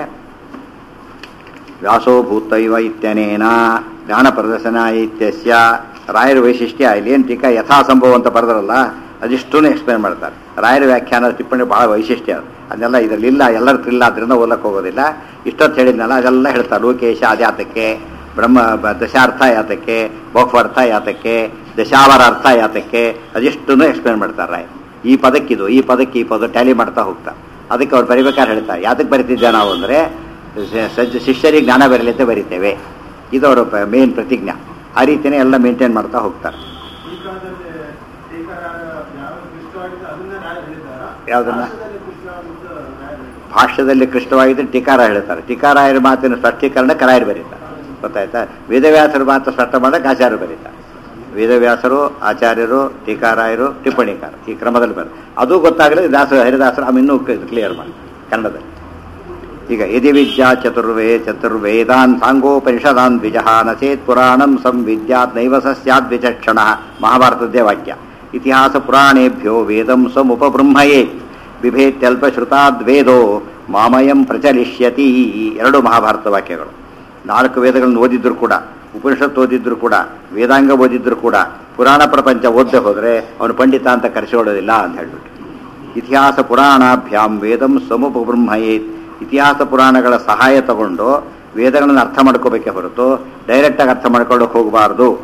Speaker 1: ವ್ಯಾಸೋ ಭೂತೈವ ಇತ್ಯನೇನ ಜ್ಞಾನ ಪ್ರದರ್ಶನ ಇತ್ಯಸ್ಯ ರಾಯರ ವೈಶಿಷ್ಟ್ಯ ಇಲ್ಲೇನು ಟೀಕಾ ಯಥಾ ಸಂಭವ ಅಂತ ಬರೆದ್ರಲ್ಲ ಅದಿಷ್ಟೂ ಎಕ್ಸ್ಪ್ಲೇನ್ ಮಾಡ್ತಾರೆ ರಾಯರ ವ್ಯಾಖ್ಯಾನ ಟಿಪ್ಪಣಿ ಬಹಳ ವೈಶಿಷ್ಟ್ಯ ಅದು ಅದನ್ನೆಲ್ಲ ಇದರಲ್ಲಿಲ್ಲ ಎಲ್ಲರ ಇಲ್ಲ ಅದರಿಂದ ಓದಕ್ಕೆ ಹೋಗೋದಿಲ್ಲ ಇಷ್ಟೊತ್ತು ಹೇಳಿದ್ನಲ್ಲ ಅದೆಲ್ಲ ಹೇಳ್ತಾರೆ ಲೋಕೇಶ ಅದ್ಯಾತಕ್ಕೆ ಬ್ರಹ್ಮ ಬ- ದಶಾರ್ಥ ಯಾತಕ್ಕೆ ಬಹುಫರ್ಥ ಯಾತಕ್ಕೆ ದಶಾವರ ಅರ್ಥ ಯಾತಕ್ಕೆ ಅದಿಷ್ಟನ್ನು ಎಕ್ಸ್ಪ್ಲೇನ್ ಮಾಡ್ತಾರೆ ರಾಯರು ಈ ಪದಕ್ಕಿದು ಈ ಪದಕ್ಕೆ ಈ ಪದ ಟ್ಯಾಲಿ ಮಾಡ್ತಾ ಹೋಗ್ತಾರೆ ಅದಕ್ಕೆ ಅವ್ರು ಬರಿಬೇಕಾದ್ರೆ ಹೇಳ್ತಾರೆ ಯಾತಕ್ಕೆ ಬರಿತಿದ್ದೆ ನಾವು ಅಂದರೆ ಸಜ್ಜ ಶಿಷ್ಯರಿಗೆ ಜ್ಞಾನ ಬರಲಿ ಅಂತ ಬರಿತೇವೆ ಇದು ಅವರ ಮೇನ್ ಪ್ರತಿಜ್ಞಾ ಆ ರೀತಿಯೇ ಎಲ್ಲ ಮೇಂಟೈನ್ ಮಾಡ್ತಾ ಹೋಗ್ತಾರೆ
Speaker 2: ಈ ಕಾಲದಲ್ಲಿ ಟೀಕಾರಾರ ಯಾವ ಕೃಷ್ಣವಾಗಿದೆ ಅದನ್ನ ರಾಯರು ಹೇಳಿದ್ದಾರಾ
Speaker 1: ಯಾವ್ದನ್ನ?
Speaker 2: ಭಾರತದಲ್ಲಿ ಕೃಷ್ಣವಾದದ್ದು ರಾಯರು ಹೇಳಿದ್ದಾರೆ.
Speaker 1: ಭಾಷ್ಯದಲ್ಲಿ ಕೃಷ್ಣವಾಗಿದ್ದರೆ ಟೀಕಾರ ಹೇಳ್ತಾರೆ ಟೀಕಾರಾಯರ ಮಾತಿನ ಸ್ಪಷ್ಟೀಕರಣ ಕರಾಯರು ಬರೀತಾರೆ ಗೊತ್ತಾಯ್ತಾ ವೇದವ್ಯಾಸರ ಮಾತು ಸ್ಪಷ್ಟ ಮಾಡಕ್ಕೆ ಆಚಾರ್ಯರು ಬರೀತಾರೆ ವೇದವ್ಯಾಸರು ಆಚಾರ್ಯರು ಟೀಕಾರಾಯರು ಟಿಪ್ಪಣಿಕಾರ ಈ ಕ್ರಮದಲ್ಲಿ ಬರುತ್ತೆ ಅದು ಗೊತ್ತಾಗಲಿ ದಾಸ ಹರಿದಾಸರು ಆಮೇಲೆ ಇನ್ನೂ ಕ್ಲಿಯರ್ ಮಾಡಿ ಕನ್ನಡದಲ್ಲಿ ಈಗ ಯದಿ ವಿದ್ಯಾ ಚತುರ್ವೇ ಚತುರ್ವೇದಾನ್ ಸಾಂಗೋಪನಿಷದಾನ್ ದ್ವಿಜ ನಚೇತ್ ಪುರಾಣಂ ಸಂವಿದ್ಯಾತ್ ನೈವ ಸಸ್ಯಾದ್ ವಿಚಕ್ಷಣ ಮಹಾಭಾರತದ್ದೇ ವಾಕ್ಯ ಇತಿಹಾಸ ಪುರಾಣೇಭ್ಯೋ ವೇದಂ ಸ್ವಮುಪಬೃಂಹಯೇ ಬಿಭೇತ್ಯಲ್ಪಶ್ರುತಾದ್ ವೇದೋ ಮಾಮಯಂ ಪ್ರಚಲಿಷ್ಯತಿ ಎರಡು ಮಹಾಭಾರತ ವಾಕ್ಯಗಳು ನಾಲ್ಕು ವೇದಗಳನ್ನು ಓದಿದ್ರು ಕೂಡ ಉಪನಿಷತ್ತು ಓದಿದ್ರು ಕೂಡ ವೇದಾಂಗ ಓದಿದ್ರು ಕೂಡ ಪುರಾಣ ಪ್ರಪಂಚ ಓದದೆ ಹೋದರೆ ಅವನು ಪಂಡಿತ ಅಂತ ಕರೆಸಿಕೊಳ್ಳೋದಿಲ್ಲ ಅಂತ ಹೇಳ್ಬಿಟ್ಟು ಇತಿಹಾಸ ಪುರಾಣಾಭ್ಯಾಂ ವೇದಂ ಸಮುಪಬ್ರಹ್ಮಯೇತ್ ಇತಿಹಾಸ ಪುರಾಣಗಳ ಸಹಾಯ ತಗೊಂಡು ವೇದಗಳನ್ನು ಅರ್ಥ ಮಾಡ್ಕೋಬೇಕೇ ಹೊರತು ಡೈರೆಕ್ಟಾಗಿ ಅರ್ಥ ಮಾಡ್ಕೊಳ್ಳೋಕೆ ಹೋಗಬಾರ್ದು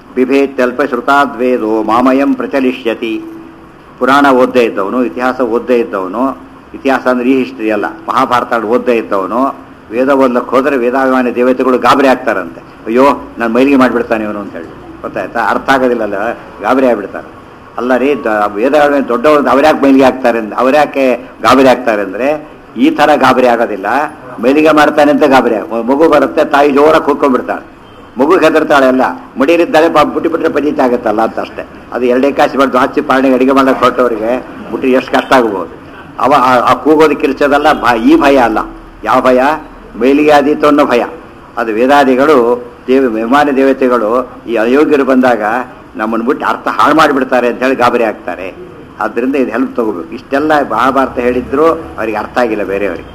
Speaker 1: ಬಿಭೇತ್ಯಲ್ಪ ಶ್ರುತಾದ್ವೇದೋ ಮಾಮಯಂ ಪ್ರಚಲಿಷ್ಯತಿ ಪುರಾಣ ಓದ್ದೇ ಇದ್ದವನು ಇತಿಹಾಸ ಓದ್ದೇ ಇದ್ದವನು ಇತಿಹಾಸ ಅಂದ್ರೆ ಈ ಹಿಸ್ಟ್ರಿ ಅಲ್ಲ ಮಹಾಭಾರತ ಓದ್ದೇ ಇದ್ದವನು ವೇದ ಓದ್ಲಕ್ಕೆ ಹೋದರೆ ವೇದಾಭಿಮಾನಿ ದೇವತೆಗಳು ಗಾಬರಿ ಆಗ್ತಾರಂತೆ ಅಯ್ಯೋ ನಾನು ಮೈಲಿಗೆ ಮಾಡಿಬಿಡ್ತಾನೆ ಇವನು ಅಂತ ಹೇಳಿ ಗೊತ್ತಾಯ್ತಾ ಅರ್ಥ ಆಗೋದಿಲ್ಲಲ್ಲ ಗಾಬರಿ ಆಗ್ಬಿಡ್ತಾರೆ ಅಲ್ಲ ರೀ ದ- ವೇದಗಳ ದೊಡ್ಡವರು ಅವ್ರ್ಯಾಕೆ ಮೈಲಿಗೆ ಆಗ್ತಾರೆ ಅಂದ್ರೆ ಅವ್ರ್ಯಾಕೆ ಗಾಬರಿ ಆಗ್ತಾರೆ ಅಂದರೆ ಈ ಥರ ಗಾಬರಿ ಆಗೋದಿಲ್ಲ ಮೈಲಿಗೆ ಮಾಡ್ತಾನೆ ಅಂತ ಗಾಬರಿ ಆಗ- ಮಗು ಬರುತ್ತೆ ತಾಯಿ ಜೋರಾಗಿ ಕೂತ್ಕೊಂಡ್ಬಿಡ್ತಾಳೆ ಮಗು ಹೆದರ್ತಾಳೆ ಅಲ್ಲ ಮುಡಿರಿದ್ದಾಳೆ ಪಾಪ ಬುಟ್ಟಿ ಬಿಟ್ರೆ ಪಂಜಿತ ಆಗುತ್ತಲ್ಲ ಅಂತ ಅಷ್ಟೇ ಅದು ಎರಡೇ ಕಾಸು ಬಡ್ದು ಹಚ್ಚಿ ಪಾರಣೆಗೆ ಅಡಿಗೆ ಮಾಡಕ್ಕೆ ಹೊರಟವರಿಗೆ ಬುಟ್ಟಿ ಎಷ್ಟು ಕಷ್ಟ ಆಗ್ಬೋದು ಅವ ಆ- ಆ ಕೂಗೋದು ಕಿರ್ಚೋದಲ್ಲ ಭ ಈ ಭಯ ಅಲ್ಲ ಯಾವ ಭಯ ಮೇಲಿಗೆ ಆದೀತು ಅನ್ನೋ ಭಯ ಅದು ವೇದಾದಿಗಳು ದೇವ ವಿಮಾನ ದೇವತೆಗಳು ಈ ಅಯೋಗ್ಯರು ಬಂದಾಗ ನಮ್ಮನ್ನು ಬಿಟ್ಟು ಅರ್ಥ ಹಾಳು ಮಾಡಿಬಿಡ್ತಾರೆ ಅಂತ ಹೇಳಿ ಗಾಬರಿ ಆಗ್ತಾರೆ ಆದ್ದರಿಂದ ಇದು ಹೆಲ್ಪ್ ತಗೋಬೇಕು ಇಷ್ಟೆಲ್ಲ ಮಹಾಭಾರತ ಹೇಳಿದ್ರು ಅವರಿಗೆ ಅರ್ಥ ಆಗಿಲ್ಲ ಬೇರೆಯವರಿಗೆ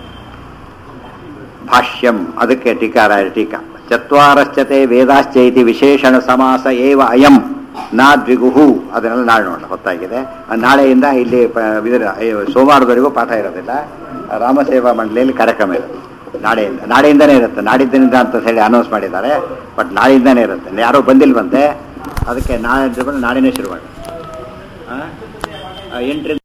Speaker 1: ಭಾಷ್ಯಂ ಅದಕ್ಕೆ ಟೀಕಾರ ಟೀಕಾ ಚತ್ವಾರಶ್ಚತೆ ವೇದಾಶ್ಚೈತಿ ವಿಶೇಷಣ ಸಮಾಸ ಏವ ಅಯಂ ನಾ ದ್ವಿಗುಹು ಅದನ್ನೆಲ್ಲ ನಾಳೆ ನೋಡೋಣ ಹೊತ್ತಾಗಿದೆ ಆ ನಾಳೆಯಿಂದ ಇಲ್ಲಿ ಪ- ಇದರ ಏ, ಸೋಮವಾರದವರೆಗೂ ಪಾಠ ಇರೋದಿಲ್ಲ ರಾಮಸೇವಾ ಮಂಡಳಿಯಲ್ಲಿ ಕಾರ್ಯಕ್ರಮ ಇರುತ್ತೆ ನಾಳೆಯಿಂದ ನಾಳೆಯಿಂದನೇ ಇರುತ್ತೆ ನಾಡಿದ್ದಿನಿಂದ ಅಂತ ಹೇಳಿ ಅನೌನ್ಸ್ ಮಾಡಿದ್ದಾರೆ ಬಟ್ ನಾಳೆಯಿಂದನೇ ಇರುತ್ತೆ ಯಾರೋ ಬಂದಿಲ್ವಂತೆ ಅದಕ್ಕೆ ನಾಳೆ ನಾಳೆನೇ ಶುರು ಮಾಡಿ ಎಂಟರಿಂದ